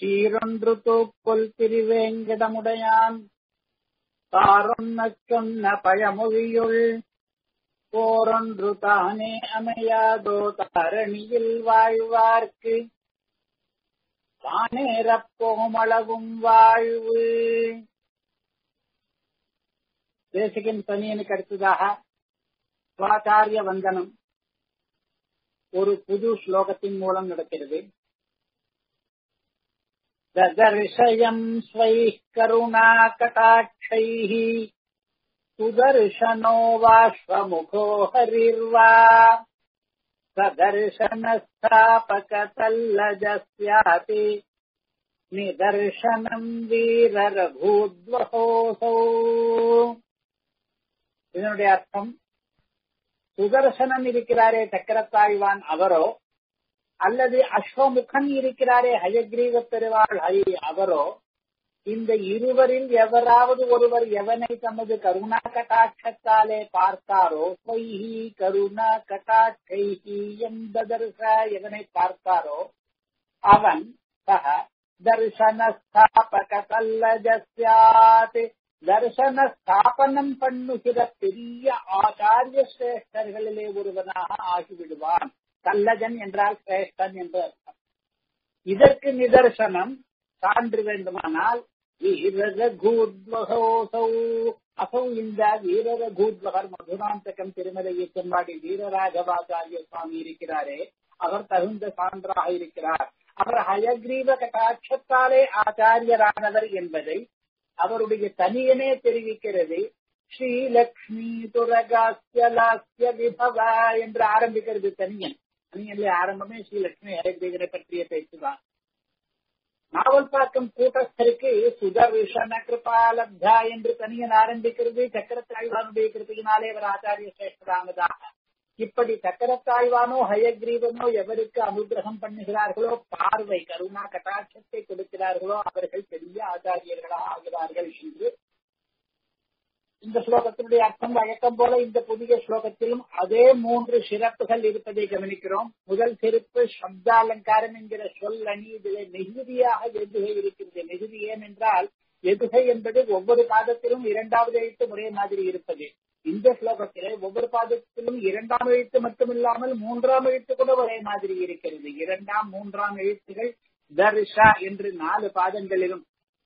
சீரொன்று தூக்குல் திருவேங்கடமுடையான் தாரொன்ன சொன்ன பழமொழியுள் போரொன்று தானே அமையாதோ தரணியில் வாழ்வார்க்கு தானேறப்போமளவும் வாழ்வு தேசிகன் தனியனுக்கு அடுத்ததாக சுவாச்சாரிய வந்தனம் ஒரு புது ஸ்லோகத்தின் மூலம் நடக்கிறது ददर्शयम् स्वैः करुणाकटाक्षैः सुदर्शनो वाश्वमुखो हरिर्वा सदर्शनस्थापकतल्लजस्यापि நிதர்சனம் வீரரபூத்வகோசோ இதனுடைய அர்த்தம் சுதர்சனம் இருக்கிறாரே சக்கரத்தாழ்வான் அவரோ அல்லது அஸ்வமுகன் இருக்கிறாரே ஹயக்ரீவ பெருவாள் ஹரி அவரோ இந்த இருவரில் எவராவது ஒருவர் எவனை தமது கருணா கட்டாட்சத்தாலே பார்த்தாரோ பொய்ஹி கருணா கட்டாட்சைஹி என்பதற்க எவனை பார்த்தாரோ அவன் சக தர்சன ஸ்தாபக தல்லஜஸ்யாத் தர்சன ஸ்தாபனம் பண்ணுகிற பெரிய ஆச்சாரிய சிரேஷ்டர்களிலே ஒருவனாக ஆகிவிடுவான் கல்லஜன் என்றால் சிரேஷ்டன் என்று அர்த்தம் இதற்கு நிதர்சனம் சான்று வேண்டுமானால் வீரரகூத்வகோசௌ அசௌ இந்த வீரரகூத்வகர் மதுராந்தகம் திருமலையை செம்பாடி வீரராகவாச்சாரிய சுவாமி இருக்கிறாரே அவர் தகுந்த சான்றாக இருக்கிறார் அவர் ஹயக்ரீவ கட்டாட்சத்தாலே ஆச்சாரியரானவர் என்பதை அவருடைய தனியனே தெரிவிக்கிறது ஸ்ரீலக்ஷ்மி துரகாஸ்ய லாஸ்ய விபவா என்று ஆரம்பிக்கிறது தனியன் தனியன்ல ஆரம்பமே ஸ்ரீலட்சுமி ஹயக்ரீவனை பற்றிய பேச்சுதான் நாவல்பாக்கம் கூட்டஸ்தருக்கு சுதர்ஷன கிருபாலப்தா என்று தனியன் ஆரம்பிக்கிறது சக்கரத்தாழ்வானுடைய கிருத்தியினாலே அவர் ஆச்சாரிய சிரேஷ்டரானதாக இப்படி சக்கரத்தாழ்வானோ ஹயக்ரீவனோ எவருக்கு அனுகிரகம் பண்ணுகிறார்களோ பார்வை கருணா கட்டாட்சத்தை கொடுக்கிறார்களோ அவர்கள் பெரிய ஆச்சாரியர்களாக ஆகிறார்கள் என்று இந்த ஸ்லோகத்தினுடைய அர்த்தம் வழக்கம் போல இந்த புதிய ஸ்லோகத்திலும் அதே மூன்று சிறப்புகள் இருப்பதை கவனிக்கிறோம் முதல் சிறப்பு சப்தாலங்காரம் என்கிற சொல் அணி இதிலே மிகுதியாக எதுகை இருக்கிறது மிகுதி ஏன் என்றால் எதுகை என்பது ஒவ்வொரு பாதத்திலும் இரண்டாவது எழுத்து ஒரே மாதிரி இருப்பது இந்த ஸ்லோகத்திலே ஒவ்வொரு பாதத்திலும் இரண்டாம் எழுத்து மட்டுமில்லாமல் மூன்றாம் எழுத்து கூட ஒரே மாதிரி இருக்கிறது இரண்டாம் மூன்றாம் எழுத்துகள் தர்ஷா என்று நாலு பாதங்களிலும்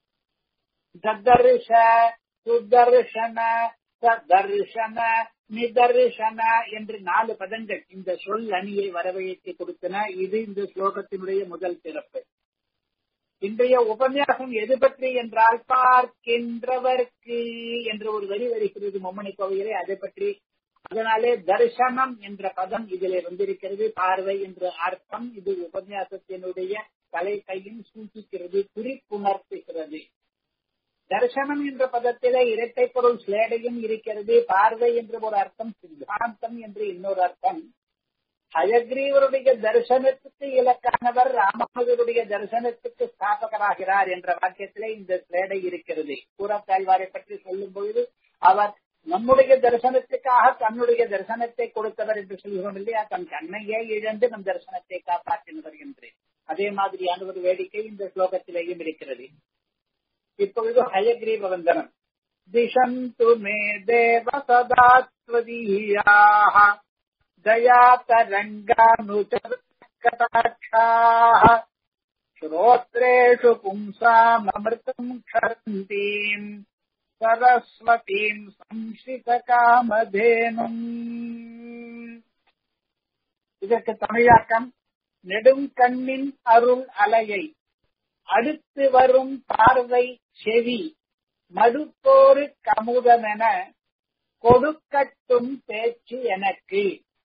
தர்ஷ சுதர்ஷன சதர்ஷன நிதர்ஷன என்று நாலு பதங்கள் இந்த சொல் அணியை வரவழைத்து கொடுத்தன இது இந்த ஸ்லோகத்தினுடைய முதல் சிறப்பு இன்றைய உபன்யாசம் எது பற்றி என்றால் பார்க்கின்றவர்க்கு என்று ஒரு வரி வருகிறது மொம்மணி கோவிலே அதை பற்றி அதனாலே தரிசனம் என்ற பதம் இதிலே வந்திருக்கிறது பார்வை என்ற அர்த்தம் இது உபன்யாசத்தினுடைய தலைப்பையும் சூಚಿக்கிறது குறிப்புணர்த்துகிறது தர்சனம் என்ற பதத்திலே இரட்டை பொருள் ஸ்லேடையும் இருக்கிறது பார்வை என்ற ஒரு அர்த்தம் சித்தாந்தம் என்று இன்னொரு அர்த்தம் ஹயக்ரீவருடைய தரிசனத்துக்கு இலக்கானவர் ராமானுஜருடைய தரிசனத்துக்கு ஸ்தாபகராகிறார் என்ற வாக்கியத்திலே இந்த ஸ்லேடை இருக்கிறது கூறத்தாழ்வாரை பற்றி சொல்லும் பொழுது அவர் நம்முடைய தரிசனத்துக்காக தன்னுடைய தரிசனத்தை கொடுத்தவர் என்று சொல்கிறோம் இல்லையா தன் கண்ணையே இழந்து நம் தரிசனத்தை காப்பாற்றினவர் என்று அதே மாதிரியான ஒரு வேடிக்கை இந்த ஸ்லோகத்திலேயும் இருக்கிறது இப்பொழுது ஹயக்ரீவ வந்தனம் திசந்து மே தேவ சதாத்வதீயாக दयातरङ्गानुचकटाक्षाः श्रोत्रेषु पुंसाममृतम् क्षरन्तीम् सरस्वतीम् संश्रितकामधेनुम् இதற்கு தமிழாக்கம் நெடும் கண்ணின் அருள் அலையை அடுத்து வரும் பார்வை செவி மடுப்போரு கமுதமென கொடுக்கட்டும் பேச்சு எனக்கு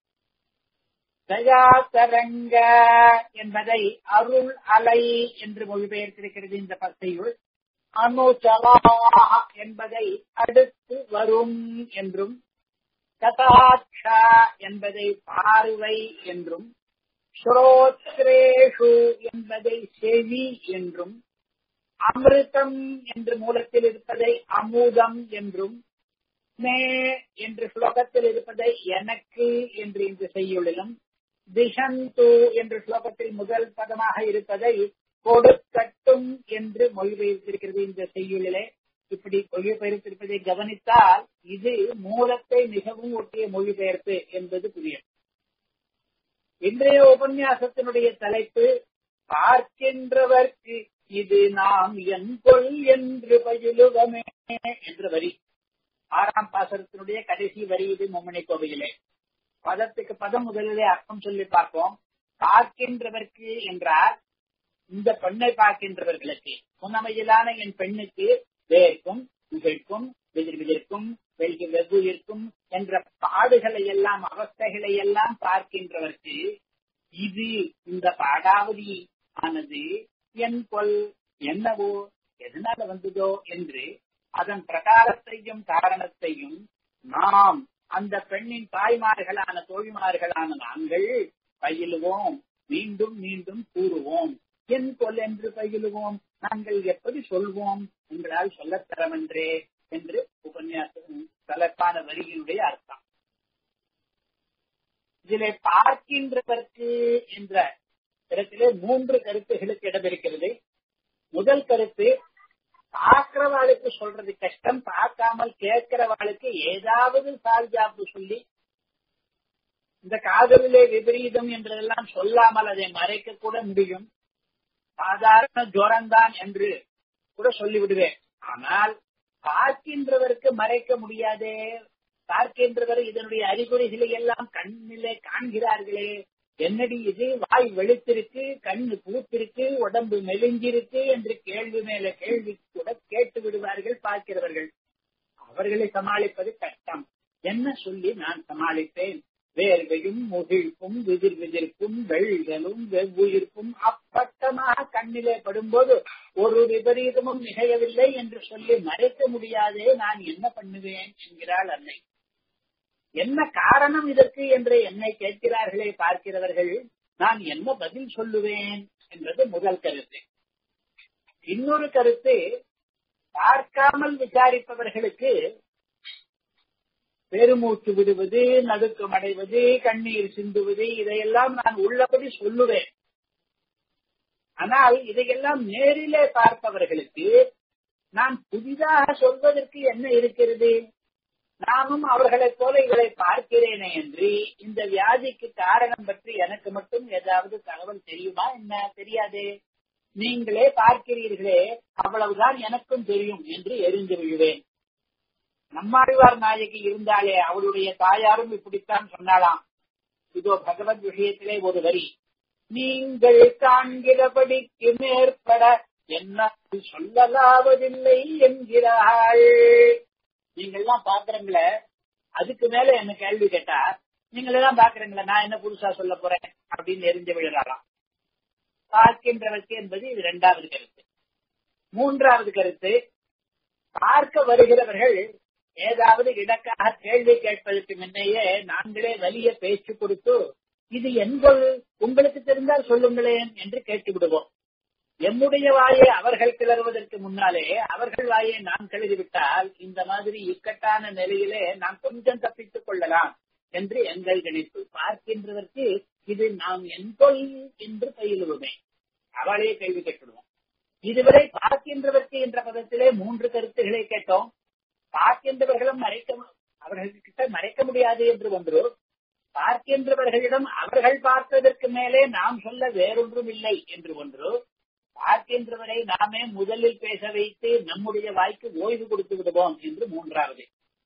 தயாதரங்க என்பதை அருள் அலை என்று மொழிபெயர்த்திருக்கிறது இந்த பத்தையுள் அனுச்சலா என்பதை அடுத்து வரும் என்றும் கதாட்சா என்பதை பார்வை என்றும் ஸ்ரோத்ரேஷு என்பதை செவி என்றும் அமிர்தம் என்று மூலத்தில் இருப்பதை அமுதம் என்றும் மே என்று ஸ்லோகத்தில் இருப்பதை எனக்கு என்று இந்த செய்யுளிலும் திஷந்து என்ற ஸ்லோகத்தில் முதல் பதமாக இருப்பதை கொடுக்கட்டும் என்று மொழிபெயர்த்திருக்கிறது இந்த செய்யுளிலே இப்படி மொழிபெயர்த்திருப்பதை கவனித்தால் இது மூலத்தை மிகவும் ஒட்டிய மொழிபெயர்ப்பு என்பது புரியும் இன்றைய உபன்யாசத்தினுடைய தலைப்பு பார்க்கின்றவர்க்கு இது நாம் என் கொள் என்று பயிலுவமே என்ற வரி ஆறாம் பாசனத்தினுடைய கடைசி வரி இது மும்மணி கோவையிலே பதத்துக்கு பதம் முதலிலே அர்த்தம் சொல்லி பார்ப்போம் பார்க்கின்றவர்க்கு என்றால் இந்த பெண்ணை பார்க்கின்றவர்களுக்கு முன்னமையிலான என் பெண்ணுக்கு வேர்க்கும் புகழ்க்கும் விதிர் விதிர்க்கும் வெல்கி வெவ்வுயிர்க்கும் என்ற பாடுகளை எல்லாம் அவஸ்தைகளை எல்லாம் பார்க்கின்றவர்க்கு இது இந்த பாடாவதி ஆனது என் கொல் என்னவோ எதனால வந்ததோ என்று அதன் பிரகாரத்தையும் காரணத்தையும் நாம் அந்த பெண்ணின் தாய்மார்களான தோழிமார்களான நாங்கள் பயிலுவோம் மீண்டும் மீண்டும் கூறுவோம் என் கொல் என்று பயிலுவோம் நாங்கள் எப்படி சொல்வோம் உங்களால் சொல்லத் தரவென்றே என்று உபன்யாசம் தலைப்பான வரியினுடைய அர்த்தம் இதிலே பார்க்கின்றதற்கு என்ற இடத்திலே மூன்று கருத்துகளுக்கு இடமிருக்கிறது முதல் கருத்து பார்க்கிறவாளுக்கு சொல்றது கஷ்டம் பார்க்காமல் கேட்கிறவாளுக்கு ஏதாவது சால்ஜாப்பு சொல்லி இந்த காதலிலே விபரீதம் என்றதெல்லாம் சொல்லாமல் அதை மறைக்க கூட முடியும் சாதாரண ஜோரம்தான் என்று கூட சொல்லிவிடுவேன் ஆனால் பார்க்கின்றவருக்கு மறைக்க முடியாதே பார்க்கின்றவர் இதனுடைய அறிகுறிகளை எல்லாம் கண்ணிலே காண்கிறார்களே என்னடி இது வாய் வெளுத்திருக்கு கண்ணு பூத்திருக்கு உடம்பு மெலிஞ்சிருக்கு என்று கேள்வி மேல கேள்வி கூட கேட்டு விடுவார்கள் பார்க்கிறவர்கள் அவர்களை சமாளிப்பது கஷ்டம் என்ன சொல்லி நான் சமாளிப்பேன் வேர்வையும் முகிழ்ப்பும் விதிர் விதிர்ப்பும் வெள்களும் வெவ்வுயிர்ப்பும் அப்பட்டமாக கண்ணிலே படும்போது ஒரு விபரீதமும் நிகழவில்லை என்று சொல்லி மறைக்க முடியாதே நான் என்ன பண்ணுவேன் என்கிறாள் அன்னை என்ன காரணம் இதற்கு என்று என்னை கேட்கிறார்களே பார்க்கிறவர்கள் நான் என்ன பதில் சொல்லுவேன் என்பது முதல் கருத்து இன்னொரு கருத்து பார்க்காமல் விசாரிப்பவர்களுக்கு பெருமூச்சு விடுவது நடுக்கம் அடைவது கண்ணீர் சிந்துவது இதையெல்லாம் நான் உள்ளபடி சொல்லுவேன் ஆனால் இதையெல்லாம் நேரிலே பார்ப்பவர்களுக்கு நான் புதிதாக சொல்வதற்கு என்ன இருக்கிறது நானும் அவர்களைப் போல இவரை பார்க்கிறேனே என்று இந்த வியாதிக்கு காரணம் பற்றி எனக்கு மட்டும் ஏதாவது தகவல் தெரியுமா என்ன தெரியாதே நீங்களே பார்க்கிறீர்களே அவ்வளவுதான் எனக்கும் தெரியும் என்று எரிந்து விழுவேன் நம்மாழ்வார் நாயகி இருந்தாலே அவளுடைய தாயாரும் இப்படித்தான் சொன்னாலாம் இதோ பகவத் விஷயத்திலே ஒரு வரி நீங்கள் காண்கிறபடிக்கு மேற்பட என்ன சொல்லலாவதில்லை என்கிறாள் நீங்கள்லாம் பாக்குறீங்களே அதுக்கு மேல என்ன கேள்வி கேட்டா நீங்க எல்லாம் பாக்குறீங்களா நான் என்ன புதுசா சொல்ல போறேன் அப்படின்னு எரிஞ்சு விழுறாராம் பார்க்கின்றவர்க்கு என்பது இது இரண்டாவது கருத்து மூன்றாவது கருத்து பார்க்க வருகிறவர்கள் ஏதாவது இடக்காக கேள்வி கேட்பதற்கு முன்னையே நாங்களே வலிய பேச்சு கொடுத்து இது எங்கள் உங்களுக்கு தெரிந்தால் சொல்லுங்களேன் என்று கேட்டு விடுவோம் எம்முடைய வாயை அவர்கள் கிளறுவதற்கு முன்னாலே அவர்கள் வாயை நாம் கிளறிவிட்டால் இந்த மாதிரி இக்கட்டான நிலையிலே நாம் கொஞ்சம் தப்பித்துக் கொள்ளலாம் என்று எங்கள் கணிப்பு பார்க்கின்றதற்கு இது நாம் என்கொள் என்று பயிலுவோமே அவளே கேள்வி கேட்டுடுவோம் இதுவரை பார்க்கின்றதற்கு என்ற பதத்திலே மூன்று கருத்துக்களை கேட்டோம் பார்க்கின்றவர்களும் மறைக்க அவர்களிட்ட மறைக்க முடியாது என்று ஒன்று பார்க்கின்றவர்களிடம் அவர்கள் பார்த்ததற்கு மேலே நாம் சொல்ல வேறொன்றும் இல்லை என்று ஒன்று பார்க்கின்றவரை நாமே முதலில் பேச வைத்து நம்முடைய வாய்க்கு ஓய்வு கொடுத்து விடுவோம் என்று மூன்றாவது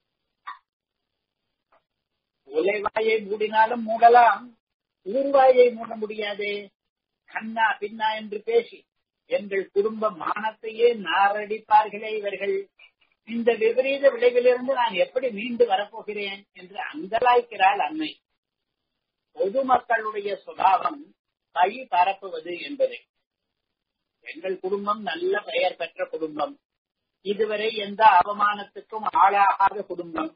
உலைவாயை மூடினாலும் மூடலாம் ஊர்வாயை மூட முடியாதே கண்ணா பின்னா என்று பேசி எங்கள் குடும்ப மானத்தையே நாரடிப்பார்களே இவர்கள் இந்த விபரீத விளைவிலிருந்து நான் எப்படி மீண்டு வரப்போகிறேன் என்று அங்கலாய்க்கிறாள் அன்னை பொதுமக்களுடைய சுபாவம் பழி பரப்புவது என்பது எங்கள் குடும்பம் நல்ல பெயர் பெற்ற குடும்பம் இதுவரை எந்த அவமானத்துக்கும் ஆளாகாத குடும்பம்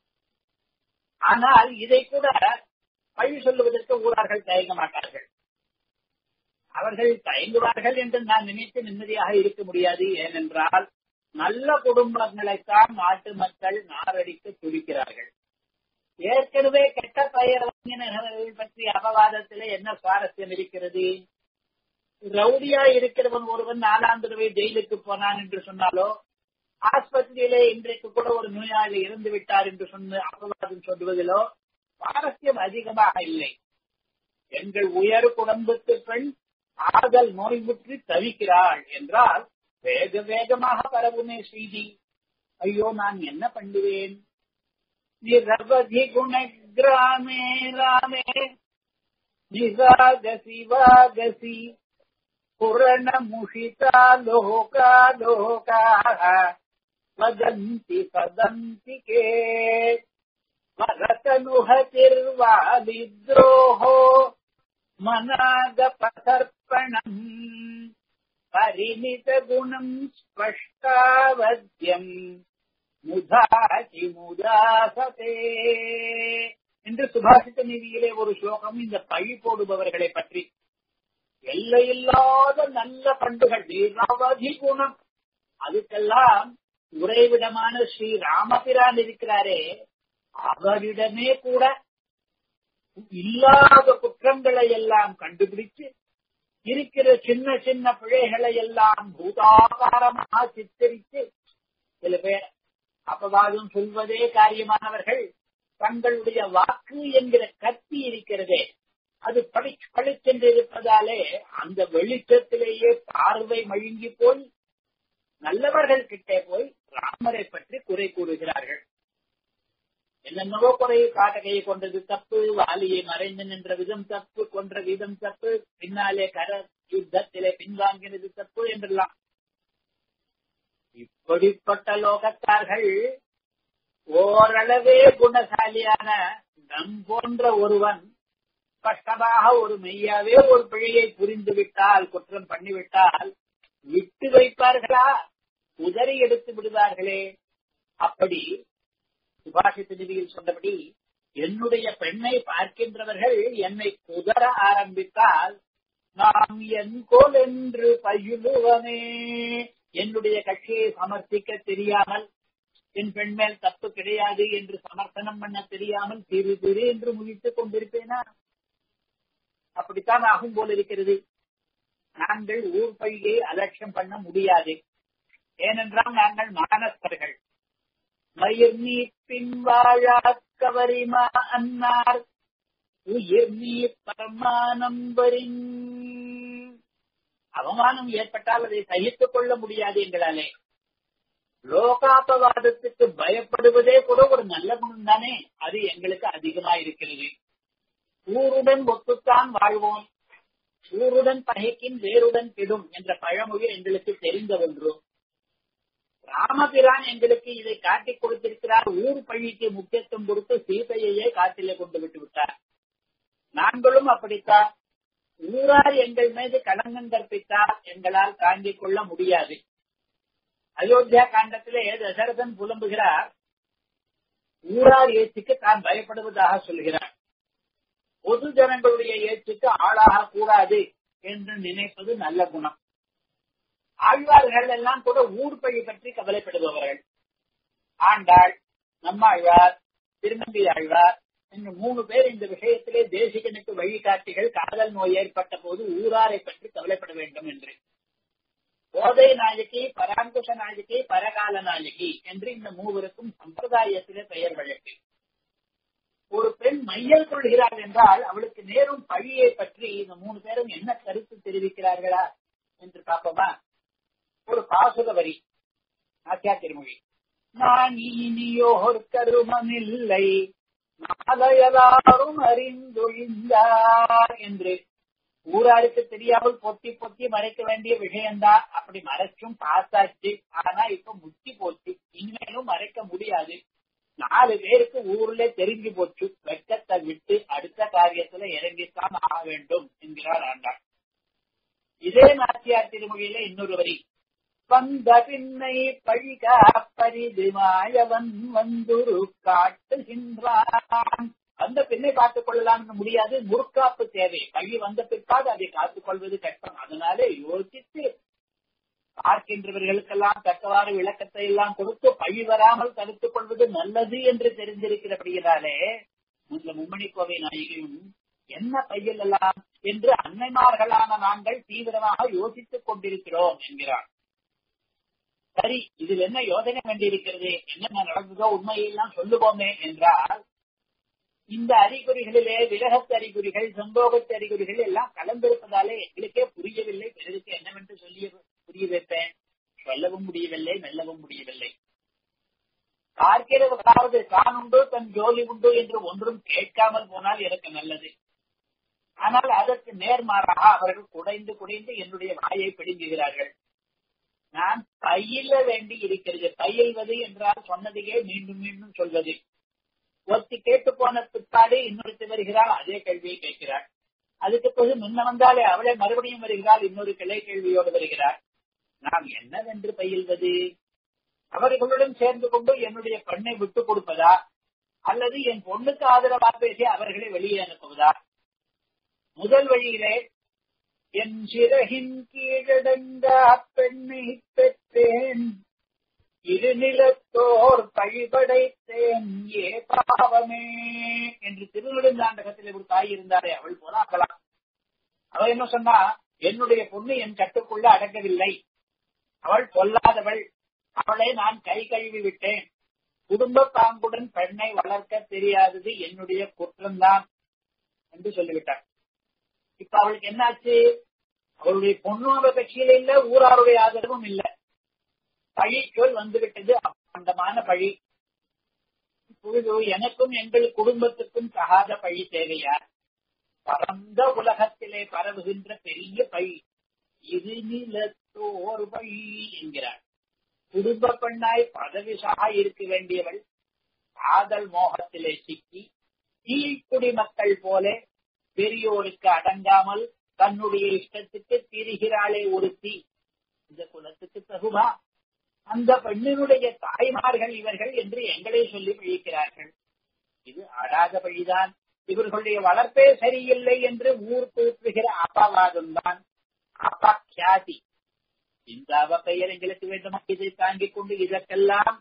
ஆனால் இதை கூட பழி சொல்லுவதற்கு ஊரார்கள் தயங்க மாட்டார்கள் அவர்கள் தயங்குவார்கள் என்று நான் நினைத்து நிம்மதியாக இருக்க முடியாது ஏனென்றால் நல்ல குடும்பங்களைத்தான் நாட்டு மக்கள் நாரடிக்க துடிக்கிறார்கள் ஏற்கனவே கெட்ட பெயர் வாங்கினவர்கள் பற்றிய அபவாதத்திலே என்ன சுவாரஸ்யம் இருக்கிறது ரவுடியா இருக்கிறவன் ஒருவன் நாலாம் தடவை ஜெயிலுக்கு போனான் என்று சொன்னாலோ ஆஸ்பத்திரியிலே இன்றைக்கு கூட ஒரு நோயாளி இறந்து விட்டார் என்று சொன்ன அபவாதம் சொல்வதிலோ சுவாரஸ்யம் அதிகமாக இல்லை எங்கள் உயர் குடும்பத்து பெண் ஆதல் நோய் முற்றி தவிக்கிறாள் என்றால் வேக வேகமாக பரவுமே செய்தி ஐயோ நான் என்ன பண்ணுவேன் நிரவதி குணகிராமே ராமே நிராகசி வாகசி புரண முஷிதா லோகா லோகாः வதந்தி சதந்தி கே வரதனுஹதிர்வாதித்ரோஹோ மனாகபசர்ப்பணம் பரிணித குணம் ஸ்பஷ்டாவத்யம் முதாசி முதாசதே என்று சுபாஷித நிதியிலே ஒரு ஸ்லோகம் இந்த பழி போடுபவர்களை பற்றி எல்லையில்லாத நல்ல பண்புகள் நிரவதி குணம் அதுக்கெல்லாம் உறைவிடமான ஸ்ரீ ராமபிரான் இருக்கிறாரே அவரிடமே கூட இல்லாத குற்றங்களை எல்லாம் கண்டுபிடிச்சு இருக்கிற சின்ன சின்ன பிழைகளை எல்லாம் பூதாகாரமாக சித்தரித்து சில பேர் அப்பவாதும் சொல்வதே காரியமானவர்கள் தங்களுடைய வாக்கு என்கிற கத்தி இருக்கிறதே அது பளி பளிச்சென்று இருப்பதாலே அந்த வெளிச்சத்திலேயே பார்வை மழுங்கி போய் நல்லவர்கள் கிட்டே போய் ராமரை பற்றி குறை கூறுகிறார்கள் என்னென்னவோ குறை காட்டகையை கொண்டது தப்பு வாலியை மறைந்து நின்ற விதம் தப்பு கொன்ற விதம் தப்பு பின்னாலே கர யுத்தத்திலே பின்வாங்கினது தப்பு என்றெல்லாம் இப்படிப்பட்ட லோகத்தார்கள் ஓரளவே குணசாலியான நம் போன்ற ஒருவன் ஸ்பஷ்டமாக ஒரு மெய்யாவே ஒரு பிழையை புரிந்து விட்டால் குற்றம் பண்ணிவிட்டால் விட்டு வைப்பார்களா உதறி எடுத்து விடுவார்களே அப்படி சுபாஷித்த நிதியில் சொன்னபடி என்னுடைய பெண்ணை பார்க்கின்றவர்கள் என்னை குதற ஆரம்பித்தால் நாம் என் கோல் என்று பயிலுவனே என்னுடைய கட்சியை சமர்ப்பிக்க தெரியாமல் என் பெண் மேல் தப்பு கிடையாது என்று சமர்ப்பணம் பண்ண தெரியாமல் திரு திரு என்று முழித்துக் கொண்டிருப்பேனா அப்படித்தான் ஆகும் போல் இருக்கிறது நாங்கள் ஊர் பழியை அலட்சியம் பண்ண முடியாது ஏனென்றால் நாங்கள் மானஸ்தர்கள் மயிர் நீ பின்வாழாக்கவரிமா அன்னார் உயிர் நீ பரமானம்பரின் அவமானம் ஏற்பட்டால் அதை சகித்துக் கொள்ள முடியாது எங்களாலே லோகாபவாதத்துக்கு பயப்படுவதே கூட ஒரு நல்ல குணம் தானே அது எங்களுக்கு அதிகமா இருக்கிறது ஊருடன் ஒத்துத்தான் வாழ்வோம் ஊருடன் பகைக்கின் வேருடன் கெடும் என்ற பழமொழி எங்களுக்கு தெரிந்த ஒன்று ராமபிரான் எங்களுக்கு இதை காட்டிக் கொடுத்திருக்கிறார் ஊர் பழிக்கு முக்கியத்துவம் கொடுத்து சீதையையே காட்டிலே கொண்டு விட்டு விட்டார் நாங்களும் அப்படித்தான் ஊரார் எங்கள் மீது களங்கம் கற்பித்தார் எங்களால் தாங்கிக் கொள்ள முடியாது அயோத்தியா காண்டத்திலே தசரதன் புலம்புகிறார் ஊரார் ஏற்றுக்கு தான் பயப்படுவதாக சொல்கிறார் பொது ஜனங்களுடைய ஏற்றுக்கு ஆளாக கூடாது என்று நினைப்பது நல்ல குணம் ஆழ்வார்கள் எல்லாம் கூட ஊர் பழி பற்றி கவலைப்படுபவர்கள் ஆண்டாள் நம்மாழ்வார் திருமங்கை ஆழ்வார் என்று மூணு பேர் இந்த விஷயத்திலே தேசிகனுக்கு வழிகாட்டிகள் காதல் நோய் ஏற்பட்ட போது ஊராரை பற்றி கவலைப்பட வேண்டும் என்று போதை நாயகி பராங்குஷ நாயகி பரகால நாயகி என்று இந்த மூவருக்கும் சம்பிரதாயத்திலே பெயர் வழக்கு ஒரு பெண் மையல் கொள்கிறாள் என்றால் அவளுக்கு நேரும் பழியை பற்றி இந்த மூணு பேரும் என்ன கருத்து தெரிவிக்கிறார்களா என்று பார்ப்போமா ஒரு பாசுர வரி ஆச்சியா திருமொழி நான் இனியோர் கருமமில்லை நாளையலாரும் அறிந்தொழிந்தார் என்று ஊராருக்கு தெரியாமல் பொத்தி பொத்தி மறைக்க வேண்டிய விஷயம்தான் அப்படி மறைச்சும் பார்த்தாச்சு ஆனா இப்ப முத்தி போச்சு இனிமேலும் மறைக்க முடியாது நாலு பேருக்கு ஊர்ல தெரிஞ்சு போச்சு வெட்டத்தை விட்டு அடுத்த காரியத்துல இறங்கித்தான் ஆக வேண்டும் என்கிறார் ஆண்டாள் இதே நாச்சியார் திருமொழியில இன்னொரு வரி வந்த பின்னை பழிகா பரிது மாயவன் வந்துரு காட்டுகின்றான் அந்த பெண்ணை பார்த்துக் கொள்ளலாம் முடியாது முற்காப்பு தேவை பழி வந்த பிற்பாடு அதை காத்துக் கொள்வது கஷ்டம் அதனாலே யோசித்து பார்க்கின்றவர்களுக்கெல்லாம் தக்கவாறு விளக்கத்தை எல்லாம் கொடுத்து பழி வராமல் தடுத்துக் கொள்வது நல்லது என்று தெரிந்திருக்கிறபடியினாலே இந்த மும்மணி கோவை நாயகியும் என்ன பையில் எல்லாம் என்று அன்னைமார்களான நாங்கள் தீவிரமாக யோசித்துக் கொண்டிருக்கிறோம் என்கிறார் சரி இதில் என்ன யோசனை வேண்டியிருக்கிறது என்னென்ன நடந்ததோ உண்மையெல்லாம் சொல்லுவோமே என்றால் இந்த அறிகுறிகளிலே விரகத்து அறிகுறிகள் சம்போகத்து அறிகுறிகள் எல்லாம் கலந்திருப்பதாலே எங்களுக்கே புரியவில்லை பிறருக்கு என்னவென்று சொல்லி புரிய வைப்பேன் சொல்லவும் முடியவில்லை மெல்லவும் முடியவில்லை பார்க்கிறவர்களாவது தான் உண்டு தன் ஜோலி உண்டு என்று ஒன்றும் கேட்காமல் போனால் எனக்கு நல்லது ஆனால் அதற்கு நேர்மாறாக அவர்கள் குடைந்து குடைந்து என்னுடைய வாயை பிடுங்குகிறார்கள் நான் பயில வேண்டி இருக்கிறது பயில்வது என்றால் சொன்னதையே மீண்டும் மீண்டும் சொல்வது ஒருத்தி கேட்டு போன பிற்பாடு இன்னொருத்தி வருகிறாள் அதே கேள்வியை கேட்கிறாள் அதுக்கு பிறகு முன்ன வந்தாலே அவளே மறுபடியும் வருகிறாள் இன்னொரு கிளை கேள்வியோடு வருகிறாள் நாம் என்னவென்று பயில்வது அவர்களுடன் சேர்ந்து கொண்டு என்னுடைய பெண்ணை விட்டுக் கொடுப்பதா அல்லது என் பொண்ணுக்கு ஆதரவாக பேசி அவர்களை வெளியே அனுப்புவதா முதல் வழியிலே என் சிறகின் கீழடங்க பெண்ணை பெற்றேன் இருநிலத்தோர் பழிபடைத்தேன் ஏ பாவமே என்று திருநெடுந்தாண்டகத்தில் ஒரு தாய் இருந்தாரே அவள் போனாக்கலாம் அவ என்ன சொன்னா என்னுடைய பொண்ணு என் கட்டுக்குள்ள அடங்கவில்லை அவள் பொல்லாதவள் அவளை நான் கை கழுவி விட்டேன் குடும்ப பாம்புடன் பெண்ணை வளர்க்க தெரியாதது என்னுடைய குற்றம்தான் என்று சொல்லிவிட்டார் இப்ப அவளுக்கு என்னாச்சு அவளுடைய பொண்ணு அவ கட்சியில இல்ல ஊராருடைய ஆதரவும் இல்ல பழி சொல் வந்துவிட்டது அபண்டமான பழி இப்பொழுது எனக்கும் எங்கள் குடும்பத்துக்கும் தகாத பழி தேவையா பரந்த உலகத்திலே பரவுகின்ற பெரிய பழி இது நிலத்தோர் பழி என்கிறார் குடும்ப பெண்ணாய் பதவிசாக இருக்க வேண்டியவள் காதல் மோகத்திலே சிக்கி கீழ்குடி மக்கள் போல பெரியோருக்கு அடங்காமல் தன்னுடைய இஷ்டத்துக்கு திரிகிறாளே ஒருத்தி இந்த குலத்துக்கு தகுமா அந்த பெண்ணினுடைய தாய்மார்கள் இவர்கள் என்று எங்களை சொல்லி பழிக்கிறார்கள் இது அடாத பழிதான் இவர்களுடைய வளர்ப்பே சரியில்லை என்று ஊர் தூற்றுகிற அபவாதம் தான் அபக்யாதி இந்த அவ பெயர் எங்களுக்கு வேண்டுமா இதை தாங்கிக் கொண்டு இதற்கெல்லாம்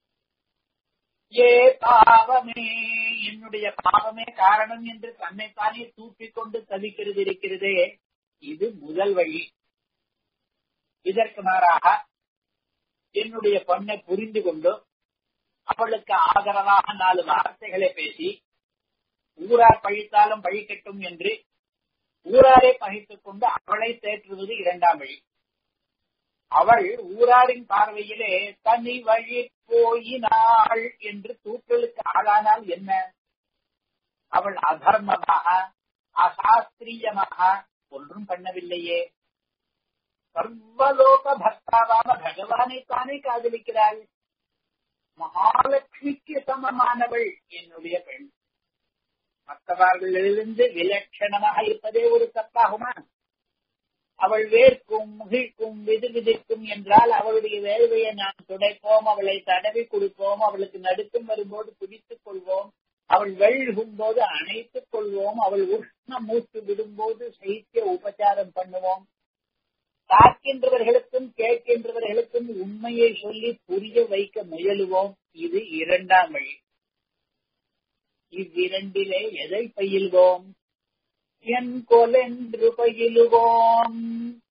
ஏ பாவமே என்னுடைய பாவமே காரணம் என்று தன்னைத்தானே தூக்கிக் கொண்டு தவிக்கிறது இருக்கிறதே இது முதல் வழி இதற்கு மாறாக என்னுடைய பொண்ணை புரிந்து கொண்டு அவளுக்கு ஆதரவாக நாலு வார்த்தைகளை பேசி ஊரார் பழித்தாலும் பழிக்கட்டும் என்று ஊராரை பகைத்துக் கொண்டு அவளை தேற்றுவது இரண்டாம் வழி அவள் ஊராரின் பார்வையிலே தனி வழி போயினாள் என்று தூற்றலுக்கு ஆளானால் என்ன அவள் அதர்மமாக அசாஸ்திரியமாக ஒன்றும் பண்ணவில்லையே சர்வலோக பர்த்தாவான பகவானை தானே காதலிக்கிறாள் மகாலட்சுமிக்கு சமமானவள் என்னுடைய பெண் மற்றவர்களிலிருந்து விலட்சணமாக இருப்பதே ஒரு தப்பாகுமா அவள் வேர்க்கும் முகிழ்க்கும் விது விதிக்கும் என்றால் அவளுடைய வேர்வையை நாம் துடைப்போம் அவளை தடவி கொடுப்போம் அவளுக்கு நடுக்கம் வரும்போது பிடித்துக் கொள்வோம் அவள் வெள்ளுகும் போது அணைத்துக் கொள்வோம் அவள் உஷ்ண மூச்சு விடும்போது சைத்திய உபச்சாரம் பண்ணுவோம் பார்க்கின்றவர்களுக்கும் கேட்கின்றவர்களுக்கும் உண்மையை சொல்லி புரிய வைக்க முயலுவோம் இது இரண்டாம் வழி இவ்விரண்டிலே எதை பயில்வோம் என் கொலென்று பயிலுவோம்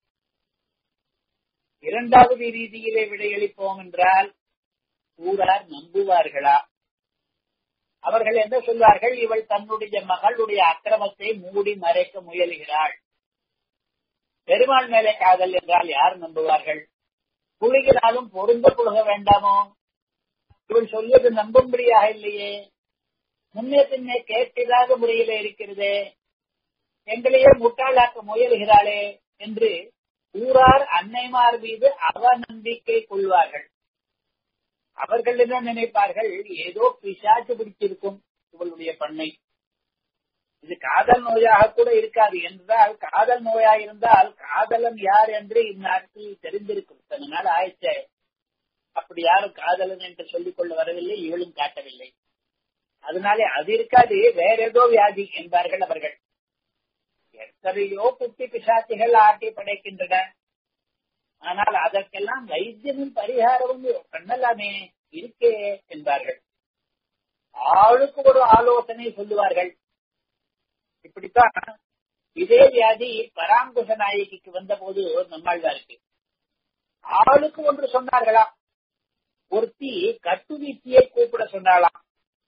இரண்டாவது ரீதியிலே விடையளிப்போம் என்றால் ஊரார் நம்புவார்களா அவர்கள் என்ன சொல்வார்கள் இவள் தன்னுடைய மகளுடைய அக்கிரமத்தை மூடி மறைக்க முயலுகிறாள் பெருமாள் மேலே காதல் என்றால் யார் நம்புவார்கள் புலிகளாலும் பொருந்த புழுக வேண்டாமோ இவள் சொல்வது நம்பும்படியாக இல்லையே முன்னே பின்னே கேட்டில்லாத முறையிலே இருக்கிறதே எங்களையே முட்டாளாக்க முயல்கிறாளே என்று ஊரார் அன்னைமார் மீது அவநம்பிக்கை கொள்வார்கள் அவர்கள் என்ன நினைப்பார்கள் ஏதோ பிசாச்சு பிடிச்சிருக்கும் இவளுடைய பண்ணை இது காதல் நோயாக கூட இருக்காது என்றால் காதல் நோயா இருந்தால் காதலன் யார் என்று இந்நாட்டில் தெரிந்திருக்கும் கொஞ்ச நாள் ஆயிடுச்சே அப்படி யாரும் காதலன் என்று சொல்லிக் கொள்ள வரவில்லை இவளும் காட்டவில்லை அதனாலே அது இருக்காது வேற ஏதோ வியாதி என்பார்கள் அவர்கள் எத்தனையோ குட்டி பிசாத்திகள் ஆட்டி படைக்கின்றன ஆனால் அதற்கெல்லாம் வைத்தியமும் பரிகாரமும் பண்ணலாமே இருக்கே என்பார்கள் ஆளுக்கு ஒரு ஆலோசனை சொல்லுவார்கள் இப்படித்தான் இதே வியாதி பராங்குஷ நாயகிக்கு வந்த போது நம்மாழ்வாருக்கு ஆளுக்கு ஒன்று சொன்னார்களா ஒருத்தி கட்டுவீச்சியை கூப்பிட சொன்னாளாம்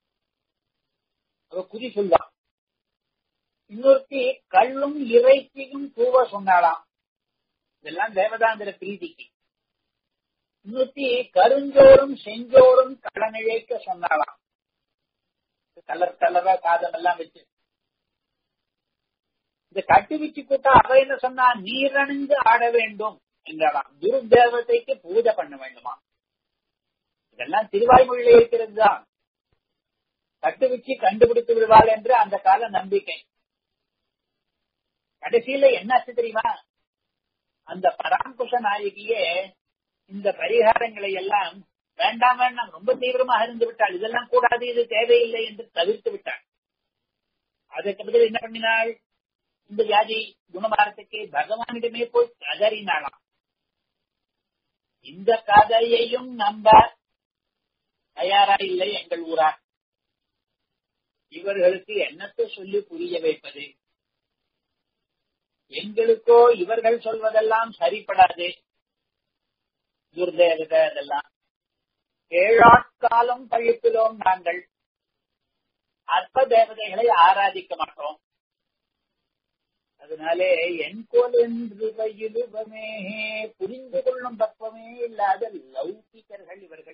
அவ குறி சொல்வான் இன்னொருத்தி கல்லும் இறைச்சியும் தூவ சொன்னாளாம் இதெல்லாம் தேவதாந்திர பிரீதிக்கு இன்னொருத்தி கருஞ்சோறும் செஞ்சோறும் கடனிழைக்க சொன்னாளாம் கலர் கலரா காதம் எல்லாம் வச்சு இந்த கட்டுவீச்சு கூட்டா அவ என்ன சொன்னா நீரணிந்து ஆட வேண்டும் என்றாலாம் துருதேவதைக்கு பூஜை பண்ண வேண்டுமா இதெல்லாம் திருவாய்மொழியில இருக்கிறது தான் கட்டுவீச்சு கண்டுபிடித்து விடுவாள் என்று அந்த கால நம்பிக்கை கடைசியில என்னாச்சு தெரியுமா அந்த பராங்குஷ நாயகியே இந்த பரிகாரங்களை எல்லாம் வேண்டாம் வேண்டாம் ரொம்ப தீவிரமாக இருந்து விட்டாள் இதெல்லாம் கூடாது இது தேவையில்லை என்று தவிர்த்து விட்டாள் அதற்கு பதில் என்ன பண்ணினாள் இந்த வியாதி குணமாரத்துக்கு பகவானிடமே போய் கதறினாளாம் இந்த கதையையும் நம்ப தயாரா இல்லை எங்கள் ஊரார் இவர்களுக்கு என்னத்தை சொல்லி புரிய வைப்பது எங்களுக்கோ இவர்கள் சொல்வதெல்லாம் சரிப்படாது துர்தேவத அதெல்லாம் ஏழாட்காலம் கழிப்பிலோம் நாங்கள் அற்ப தேவதைகளை ஆராதிக்க மாட்டோம் அதனாலே என் கோல் என்று பயிலுவமே புரிந்து கொள்ளும் தத்துவமே இல்லாத லௌகிகர்கள் இவர்கள்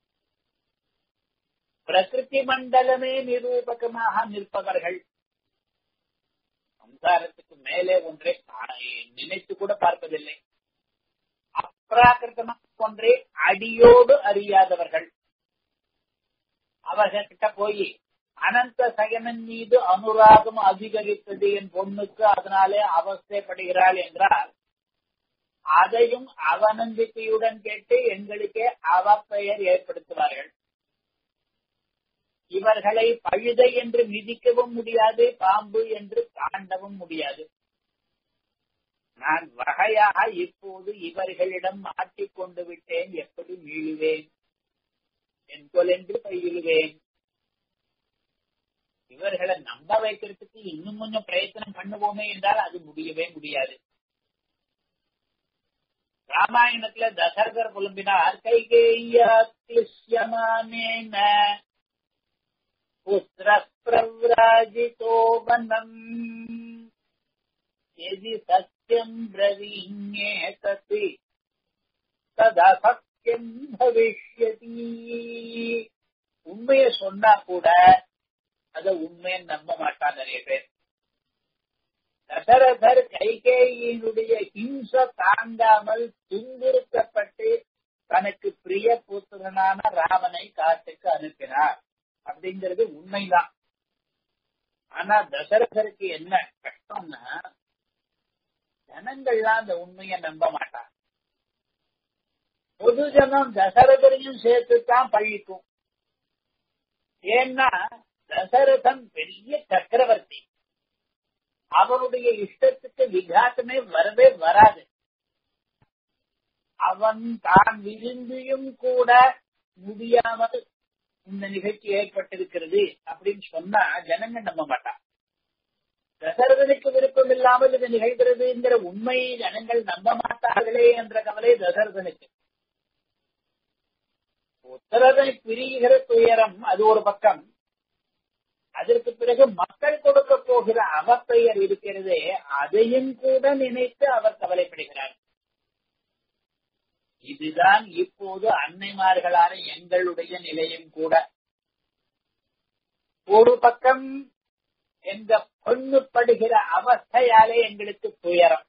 பிரகிருதி மண்டலமே நிரூபகமாக நிற்பவர்கள் சம்சாரத்துக்கு மேலே ஒன்றை நினைத்து கூட பார்ப்பதில்லை அப்ராக்கிருத்தமாக ஒன்றை அடியோடு அறியாதவர்கள் அவர்கிட்ட போய் அனந்த சயனன் மீது அனுராகம் அதிகரித்தது என் பொண்ணுக்கு அதனாலே அவஸ்தைப்படுகிறாள் என்றால் அதையும் அவநம்பிக்கையுடன் கேட்டு எங்களுக்கே அவப்பெயர் ஏற்படுத்துவார்கள் இவர்களை பழுதை என்று மிதிக்கவும் முடியாது பாம்பு என்று தாண்டவும் முடியாது நான் வகையாக இப்போது இவர்களிடம் மாட்டிக்கொண்டு விட்டேன் எப்படி மீளுவேன் என்கொல் என்று பயிலுவேன் இவர்களை நம்ப வைக்கிறதுக்கு இன்னும் கொஞ்சம் பிரயத்தனம் பண்ணுவோமே என்றால் அது முடியவே முடியாது ராமாயணத்துல தசரகர் புலம்பினார் கைகேயமானேன புத்திர பிரவ்ராஜிதோ வனம் எதி சத்தியம் பிரவீஞே தத்தி ததா சத்தியம் பவிஷ்யதி உண்மையை சொன்னா கூட அத உண்மையை நம்ப மாட்டான் நிறைய பேர் தசரதர் கைகேயினுடைய ஹிம்ச தாங்காமல் துன்புறுத்தப்பட்டு தனக்கு பிரிய புத்திரனான ராமனை காட்டுக்கு அனுப்பினார் அப்படிங்கிறது உண்மைதான் ஆனா தசரதருக்கு என்ன கஷ்டம்னா ஜனங்கள்லாம் அந்த உண்மையை நம்ப மாட்டாங்க பொது ஜனம் தசரதரையும் சேர்த்துத்தான் பழிக்கும் ஏன்னா தசரதன் பெரிய சக்கரவர்த்தி அவனுடைய இஷ்டத்துக்கு விகாசமே வரவே வராது அவன் தான் விரும்பியும் கூட முடியாமல் இந்த நிகழ்ச்சி ஏற்பட்டிருக்கிறது அப்படின்னு சொன்னா ஜனங்க நம்ப மாட்டான் தசரதனுக்கு விருப்பம் இல்லாமல் இது நிகழ்கிறதுங்கிற உண்மையை ஜனங்கள் நம்ப மாட்டார்களே என்ற கவலை தசரதனுக்கு உத்தரதனை பிரிகிற துயரம் அது ஒரு பக்கம் அதற்கு பிறகு மக்கள் கொடுக்க போகிற அவப்பெயர் இருக்கிறதே அதையும் கூட நினைத்து அவர் கவலைப்படுகிறார் இதுதான் இப்போது அன்னைமார்களான எங்களுடைய நிலையும் கூட ஒரு பக்கம் எங்க பொண்ணுப்படுகிற அவஸ்தையாலே எங்களுக்கு துயரம்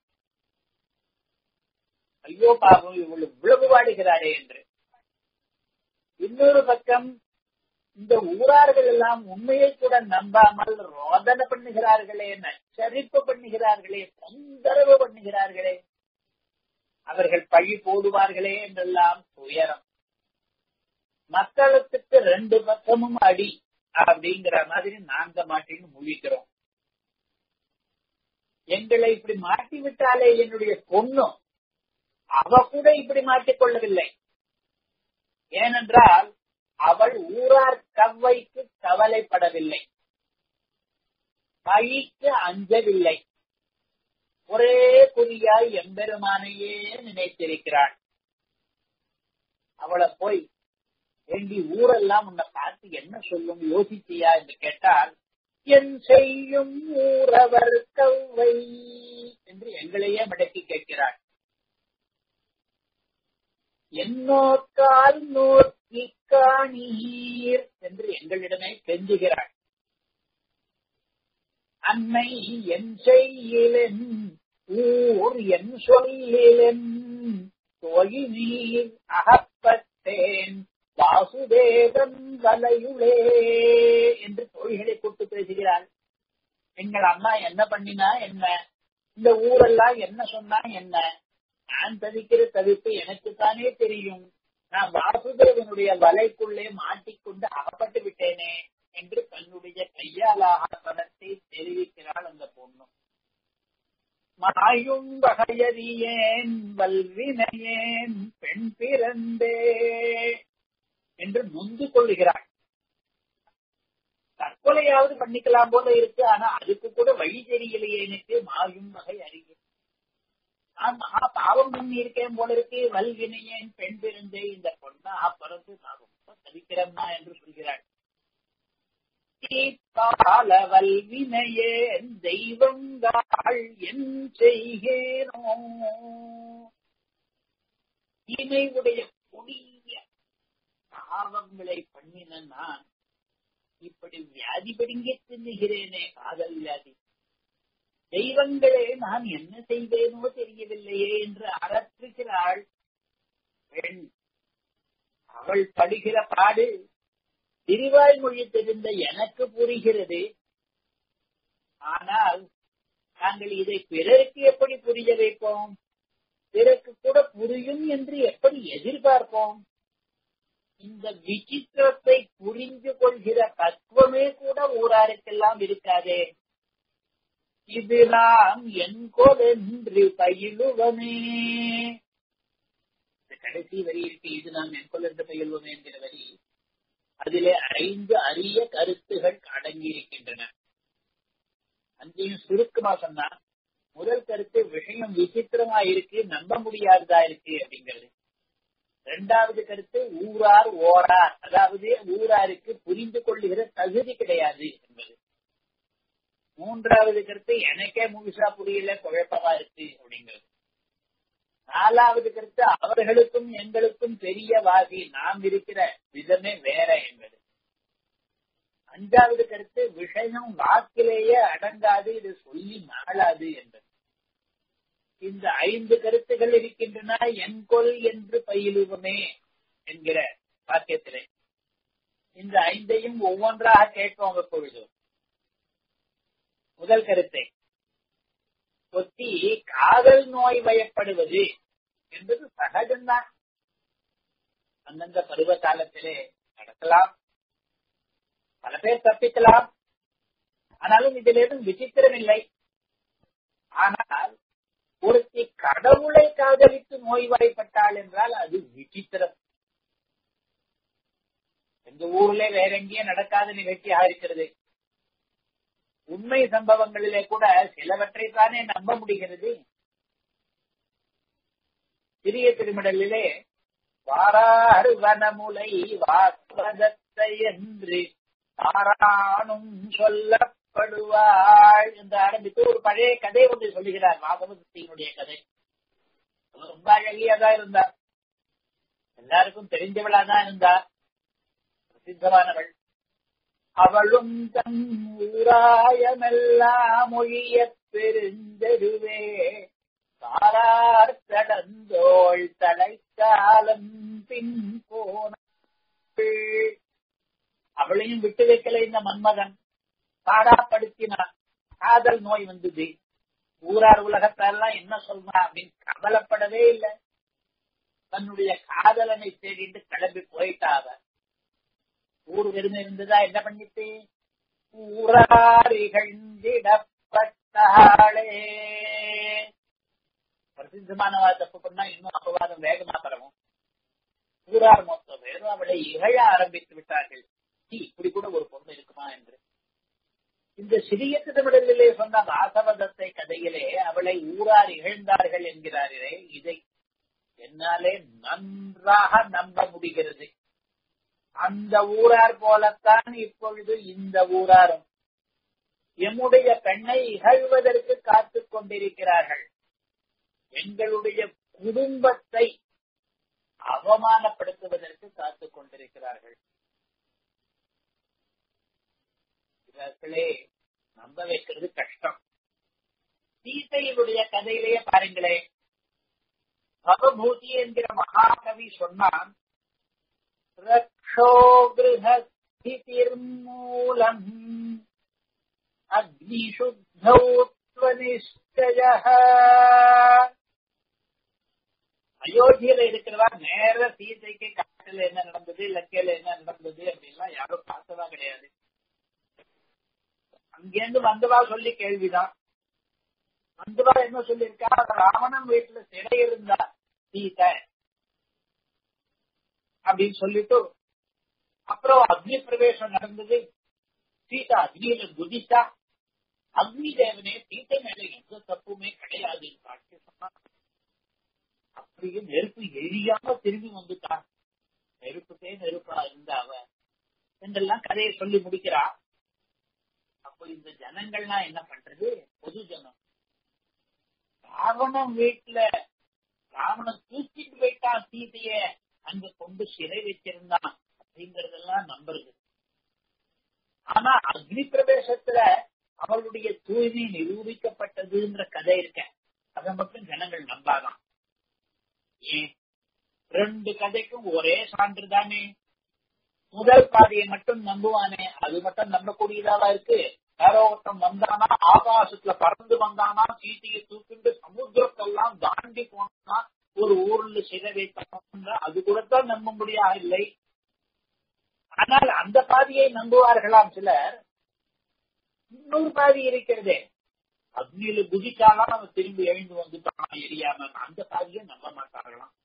ஐயோ பாவம் இவ்வளவு இவ்வளவு வாடுகிறாரே என்று இன்னொரு பக்கம் இந்த ஊரார்கள் எல்லாம் உண்மையை கூட நம்பாமல் ரோதனை பண்ணுகிறார்களே நச்சரிப்பு பண்ணுகிறார்களே தொந்தரவு பண்ணுகிறார்களே அவர்கள் பழி போடுவார்களே என்றெல்லாம் துயரம் மக்களுக்கு ரெண்டு பக்கமும் அடி அப்படிங்கிற மாதிரி நாங்க மாட்டின்னு முழிக்கிறோம் எங்களை இப்படி மாட்டி விட்டாலே என்னுடைய பொண்ணும் அவ கூட இப்படி மாட்டிக்கொள்ளவில்லை ஏனென்றால் அவள் ஊரார் கவ்வைக்கு கவலைப்படவில்லை பழிக்கு அஞ்சவில்லை ஒரே குறியாய் எம்பெருமானையே நினைத்திருக்கிறாள் அவளை போய் வேண்டி ஊரெல்லாம் உன்னை பார்த்து என்ன சொல்லும் யோசிச்சியா என்று கேட்டால் என் செய்யும் ஊரவர் கவ்வை என்று எங்களையே மடக்கி கேட்கிறாள் என்னோக்கால் நோக்கி காணீர் என்று எங்களிடமே கெஞ்சுகிறாள் அன்னை என் செய்யிலென் ஊர் என் சொல்லிலென் தோழி நீர் அகப்பட்டேன் வாசுதேவன் வலையுளே என்று தோழிகளை கூட்டு பேசுகிறாள் எங்கள் அம்மா என்ன பண்ணினா என்ன இந்த ஊரெல்லாம் என்ன சொன்னா என்ன நான் தவிக்கிற தவிப்பு எனக்குத்தானே தெரியும் நான் வாசுதேவனுடைய வலைக்குள்ளே மாட்டிக்கொண்டு அகப்பட்டு விட்டேனே என்று தன்னுடைய கையாலாக படத்தை தெரிவிக்கிறாள் அந்த பொண்ணு மாயும் வகையறியேன் வல்வினையேன் பெண் பிறந்தே என்று நொந்து கொள்ளுகிறாள் தற்கொலையாவது பண்ணிக்கலாம் போல இருக்கு ஆனா அதுக்கு கூட வழி தெரியலையே எனக்கு மாயும் வகை அறிய நான் மகா பாவம் பண்ணி இருக்கேன் போல இருக்கு வல்வினையேன் பெண் பிறந்தே இந்த பொண்ணா பிறந்து நான் ரொம்ப தவிக்கிறேன்னா என்று சொல்கிறாள் தீப்பால வல்வினையேன் தெய்வங்காள் என் செய்கேனோ தீமை உடைய கொடிய பாவங்களை பண்ணின நான் இப்படி வியாதி படுங்க தின்னுகிறேனே காதல் வியாதி தெய்வங்களே நான் என்ன செய்வேனோ தெரியவில்லையே என்று அரற்றுகிறாள் பெண் அவள் படுகிற பாடு திருவாய் மொழி தெரிந்த எனக்கு புரிகிறது ஆனால் நாங்கள் இதை பிறருக்கு எப்படி புரிய வைப்போம் பிறருக்கு கூட புரியும் என்று எப்படி எதிர்பார்ப்போம் இந்த விசித்திரத்தை புரிந்து கொள்கிற தத்துவமே கூட ஊராருக்கெல்லாம் இருக்காதே இது நாம் என்கொலென்று பயிலுவமே இந்த கடைசி வரி இருக்கு இது நாம் என்கொல் என்று பயில்வோமே என்கிற வரி அதிலே ஐந்து அரிய கருத்துகள் அடங்கி இருக்கின்றன அஞ்சையும் சுருக்கமா சொன்னா முதல் கருத்து விஷயம் விசித்திரமா இருக்கு நம்ப முடியாததா இருக்கு அப்படிங்கிறது இரண்டாவது கருத்து ஊரார் ஓரார் அதாவது ஊராருக்கு புரிந்து கொள்ளுகிற தகுதி கிடையாது என்பது மூன்றாவது கருத்து எனக்கே முழுசா புரியல குழப்பமா இருக்கு அப்படிங்கிறது நாலாவது கருத்து அவர்களுக்கும் எங்களுக்கும் பெரிய வாசி நாம் இருக்கிற விதமே வேற என்பது அஞ்சாவது கருத்து விஷயம் வாக்கிலேயே அடங்காது இது சொல்லி நாளாது என்பது இந்த ஐந்து கருத்துகள் இருக்கின்றன என்கொல் என்று பயிலுவமே என்கிற வாக்கியத்திலே இந்த ஐந்தையும் ஒவ்வொன்றாக கேட்போம் எப்பொழுது முதல் கருத்தை ஒத்தி காதல் நோய் வயப்படுவது என்பது சகஜம்தான் அந்தந்த பருவ காலத்திலே நடக்கலாம் பல பேர் தப்பிக்கலாம் ஆனாலும் இதில் எதுவும் விசித்திரம் இல்லை ஆனால் ஒருத்தி கடவுளை காதலித்து நோய்வாய்ப்பட்டாள் என்றால் அது விசித்திரம் எங்க ஊர்ல வேற எங்கேயும் நடக்காத நிகழ்ச்சியாக இருக்கிறது உண்மை சம்பவங்களிலே கூட சிலவற்றை தானே நம்ப முடிகிறது சிறிய திருமடலிலே வாராறு வனமுலை வாஸ்வதத்தை என்று தாரானும் சொல்லப்படுவாள் என்று ஆரம்பித்து ஒரு பழைய கதை ஒன்று சொல்லுகிறார் வாகவதத்தினுடைய கதை ரொம்ப அழகியாதான் இருந்தார் எல்லாருக்கும் தெரிஞ்சவளாதான் இருந்தார் பிரசித்தமானவள் அவளும் தன் ஊராயமெல்லாம் ஒழிய பெருந்தெருவே தாரார் கடந்தோள் தலைக்காலம் பின் போன அவளையும் விட்டு வைக்கல இந்த மன்மகன் பாடாப்படுத்தினான் காதல் நோய் வந்தது ஊரார் உலகத்தாரெல்லாம் என்ன சொல்றான் அப்படின்னு கவலைப்படவே இல்லை தன்னுடைய காதலனை தேடிட்டு கிளம்பி போயிட்டாவ ஊர் வெறுமை இருந்ததா என்ன பண்ணிட்டு ஊராரிகழ்ந்திடப்பட்டாளே பிரசித்தமானவா தப்பு பண்ணா இன்னும் அபவாதம் வேகமா பரவும் ஊரார் மொத்த பேரும் அவளை இகழ ஆரம்பித்து விட்டார்கள் இப்படி கூட ஒரு பொண்ணு இருக்குமா என்று இந்த சிறிய திருவிடலிலே சொன்ன வாசவதத்தை கதையிலே அவளை ஊரார் இகழ்ந்தார்கள் என்கிறாரே இதை என்னாலே நன்றாக நம்ப முடிகிறது அந்த ஊரார் போலத்தான் இப்பொழுது இந்த ஊராரும் எம்முடைய பெண்ணை இகழ்வதற்கு காத்துக் கொண்டிருக்கிறார்கள் எங்களுடைய குடும்பத்தை அவமானப்படுத்துவதற்கு காத்துக் கொண்டிருக்கிறார்கள் இவர்களே நம்ப வைக்கிறது கஷ்டம் சீதையினுடைய கதையிலேயே பாருங்களேன் பவபூதி என்கிற மகாகவி சொன்னான் ரக்ஷோ கிரகஸ்திதிர்மூலம் அக்னிசுத்தௌத்வனிஷ்டய அயோத்தியில இருக்கிறவா நேர சீதைக்கு காட்டுல என்ன நடந்தது லக்கையில என்ன நடந்தது அப்படின்லாம் யாரும் பார்த்ததா கிடையாது அங்கேருந்து வந்தவா சொல்லி கேள்விதான் வந்தவா என்ன சொல்லியிருக்கா ராவணன் வீட்டுல சிறை இருந்தா சீதை அப்படின்னு சொல்லிட்டு அப்புறம் அக்னி பிரவேசம் நடந்தது சீதா அக்னியில குதிச்சா அக்னி தேவனே சீதை மேல எந்த தப்புமே கிடையாதுன்னு காட்டி சொன்னான் அப்படியே நெருப்பு எரியாம திரும்பி வந்துட்டா நெருப்புக்கே நெருப்பா இருந்தா அவ என்றெல்லாம் கதையை சொல்லி முடிக்கிறா அப்போ இந்த ஜனங்கள்லாம் என்ன பண்றது பொது ஜனம் ராவணன் வீட்டுல ராவணன் தூக்கிட்டு போயிட்டான் சீதைய அங்க கொண்டு சிறை வச்சிருந்தான் அப்படிங்கறதெல்லாம் நம்புறது ஆனா அக்னி பிரவேசத்துல அவளுடைய தூய்மை நிரூபிக்கப்பட்டதுன்ற கதை இருக்க அதை மட்டும் ஜனங்கள் நம்பாதான் ஏன் ரெண்டு கதைக்கும் ஒரே சான்று தானே முதல் பாதையை மட்டும் நம்புவானே அது மட்டும் நம்பக்கூடியதாவா இருக்கு யாரோ ஒருத்தன் வந்தானா ஆகாசத்துல பறந்து வந்தானா சீத்தையை தூக்கிட்டு சமுத்திரத்தெல்லாம் தாண்டி போனா ஒரு ஊர்ல சிறை வைத்தாங்க அது கூடத்தான் நம்ப முடியா இல்லை ஆனால் அந்த பாதியை நம்புவார்களாம் சிலர் இன்னொரு பாதி இருக்கிறதே அக்னியில குதிச்சாலாம் அவன் திரும்பி எழுந்து வந்துட்டான் எரியாம அந்த பாதியை நம்ப மாட்டார்களாம்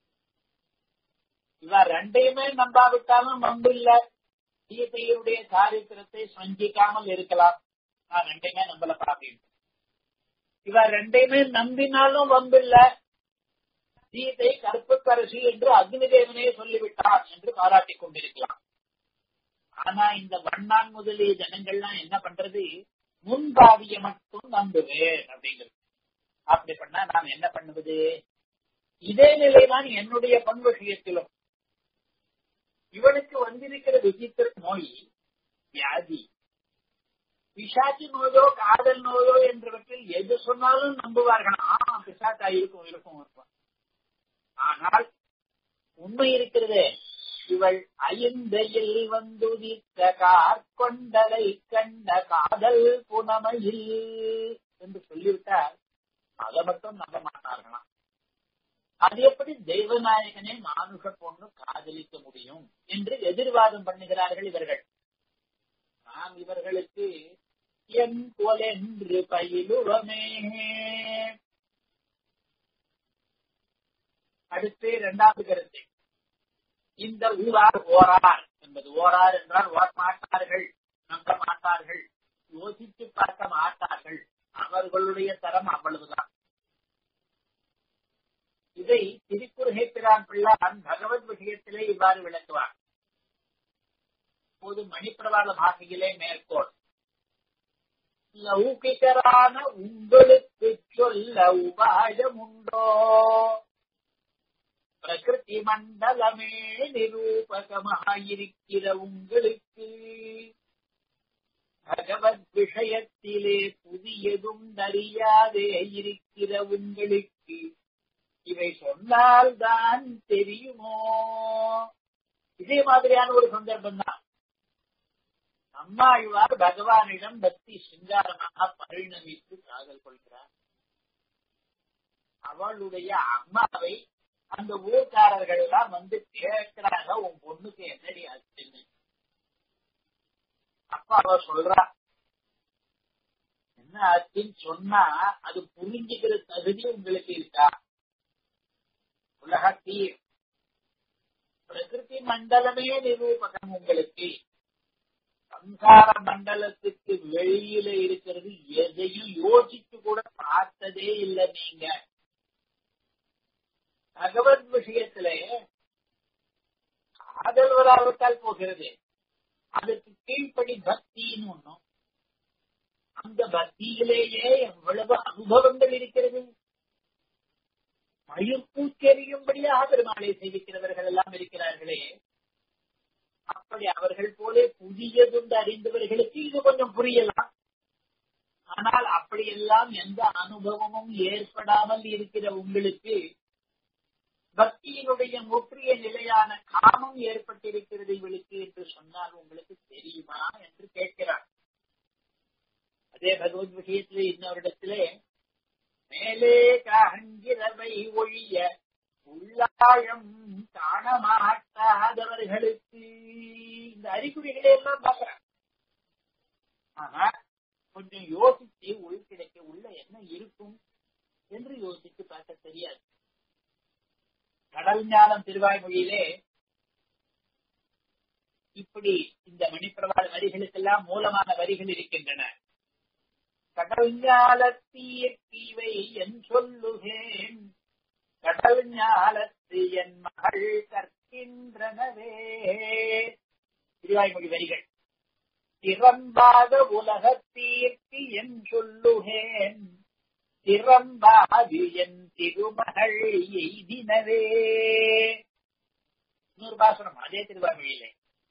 இவன் ரெண்டையுமே நம்பாவிட்டாலும் நம்பு இல்ல சீதையுடைய சாரித்திரத்தை சஞ்சிக்காமல் இருக்கலாம் நான் ரெண்டையுமே நம்பல அப்படின்னு இவன் ரெண்டையுமே நம்பினாலும் வம்பு இல்ல சீதை கற்புக்கரசி என்று அக்னி தேவனே சொல்லிவிட்டார் என்று பாராட்டிக் கொண்டிருக்கலாம் ஆனா இந்த வண்ணான் முதலிய ஜனங்கள்லாம் என்ன பண்றது முன்பாவிய மட்டும் நம்புவேன் அப்படிங்கிறது அப்படி பண்ணா நான் என்ன பண்ணுவது இதே நிலைதான் என்னுடைய பண் விஷயத்திலும் இவனுக்கு வந்திருக்கிற விசித்திர நோய் வியாதி பிசாச்சு நோயோ காதல் நோயோ என்றவற்றில் எது சொன்னாலும் நம்புவார்கள் ஆமா பிசாச்சா இருக்கும் இருக்கும் இருக்கும் ஆனால் உண்மை இருக்கிறதே இவள் ஐந்தையில் வந்துதித்த கார்கொண்டலை கண்ட காதல் புனமையில் என்று சொல்லிவிட்டால் அதை மட்டும் நம்ப மாட்டார்களாம் அது எப்படி தெய்வநாயகனே மானுஷ பொண்ணு காதலிக்க முடியும் என்று எதிர்வாதம் பண்ணுகிறார்கள் இவர்கள் நாம் இவர்களுக்கு என் கொலென்று பயிலுவமே அடுத்து இரண்டாவது கருத்து இந்த ஊரார் ஓரார் என்பது ஓரார் என்றால் ஓர மாட்டார்கள் நம்ப மாட்டார்கள் யோசித்து பார்க்க மாட்டார்கள் அவர்களுடைய தரம் அவ்வளவுதான் இதை திருக்குறுகை பிரான் பிள்ளான் பகவத் விஷயத்திலே இவ்வாறு விளக்குவார் இப்போது மணிப்பிரவாள பாஷையிலே மேற்கோள் லௌகிகரான உங்களுக்கு சொல்ல உபாயம் உண்டோ பிரகிருதி மண்டலமே நிரூபகமாயிருக்கிற உங்களுக்கு பகவத் விஷயத்திலே புதியதும் அறியாதே இருக்கிற உங்களுக்கு இவை சொன்னால் தான் தெரியுமோ இதே மாதிரியான ஒரு சந்தர்ப்பம் தான் நம்மாழ்வார் பகவானிடம் பக்தி சிங்காரமாக பரிணமித்து காதல் கொள்கிறார் அவளுடைய அம்மாவை அந்த ஊர்க்காரர்கள் எல்லாம் வந்து கேட்கிறாங்க உன் பொண்ணுக்கு என்னடி ஆச்சுன்னு அப்ப அவ சொல்றா என்ன ஆச்சுன்னு சொன்னா அது புரிஞ்சுக்கிற தகுதி உங்களுக்கு இருக்கா உலகத்தீர் பிரகிருதி மண்டலமே நிரூபகம் உங்களுக்கு சம்சார மண்டலத்துக்கு வெளியில இருக்கிறது எதையும் யோசிச்சு கூட பார்த்ததே இல்லை நீங்க பகவத் விஷயத்துல காதல் வராவிட்டால் போகிறது அதுக்கு கீழ்ப்படி பக்தின்னு ஒண்ணும் அந்த பக்தியிலேயே எவ்வளவு அனுபவங்கள் இருக்கிறது மயிர்பூச்செறியும்படியாக பெருமாளை சேவிக்கிறவர்கள் எல்லாம் இருக்கிறார்களே அப்படி அவர்கள் போல புதியதுண்டு அறிந்தவர்களுக்கு இது கொஞ்சம் புரியலாம் ஆனால் அப்படியெல்லாம் எந்த அனுபவமும் ஏற்படாமல் இருக்கிற உங்களுக்கு பக்தியினுடைய முற்றிய நிலையான காமம் ஏற்பட்டிருக்கிறது இவளுக்கு என்று சொன்னால் உங்களுக்கு தெரியுமா என்று கேட்கிறார் அதே பகவத் விஷயத்திலே இன்னொரிடத்திலே மேலே காண்கிறவை ஒழிய உள்ளாழம் காணமாட்டாதவர்களுக்கு இந்த அறிகுறிகளை எல்லாம் பார்க்கிறார் ஆனா கொஞ்சம் யோசிச்சு உள் கிடைக்க உள்ள என்ன இருக்கும் என்று யோசித்து பார்க்க தெரியாது கடல் ஞானம் திருவாய்மொழியிலே இப்படி இந்த மணிப்பிரவாத வரிகளுக்கெல்லாம் மூலமான வரிகள் இருக்கின்றன கடல் ஞாலத்தீர்க்கீவை என் சொல்லுகேன் கடல் ஞாலத்து என் மகள் கற்கின்றனவே திருவாய்மொழி வரிகள் திறம்பாத உலகத்தீர்க்கு என் சொல்லுகேன் திறம்பாது என் திருமகள் எய்தினவே இன்னொரு பாசனம் அதே திருவாமொழியிலே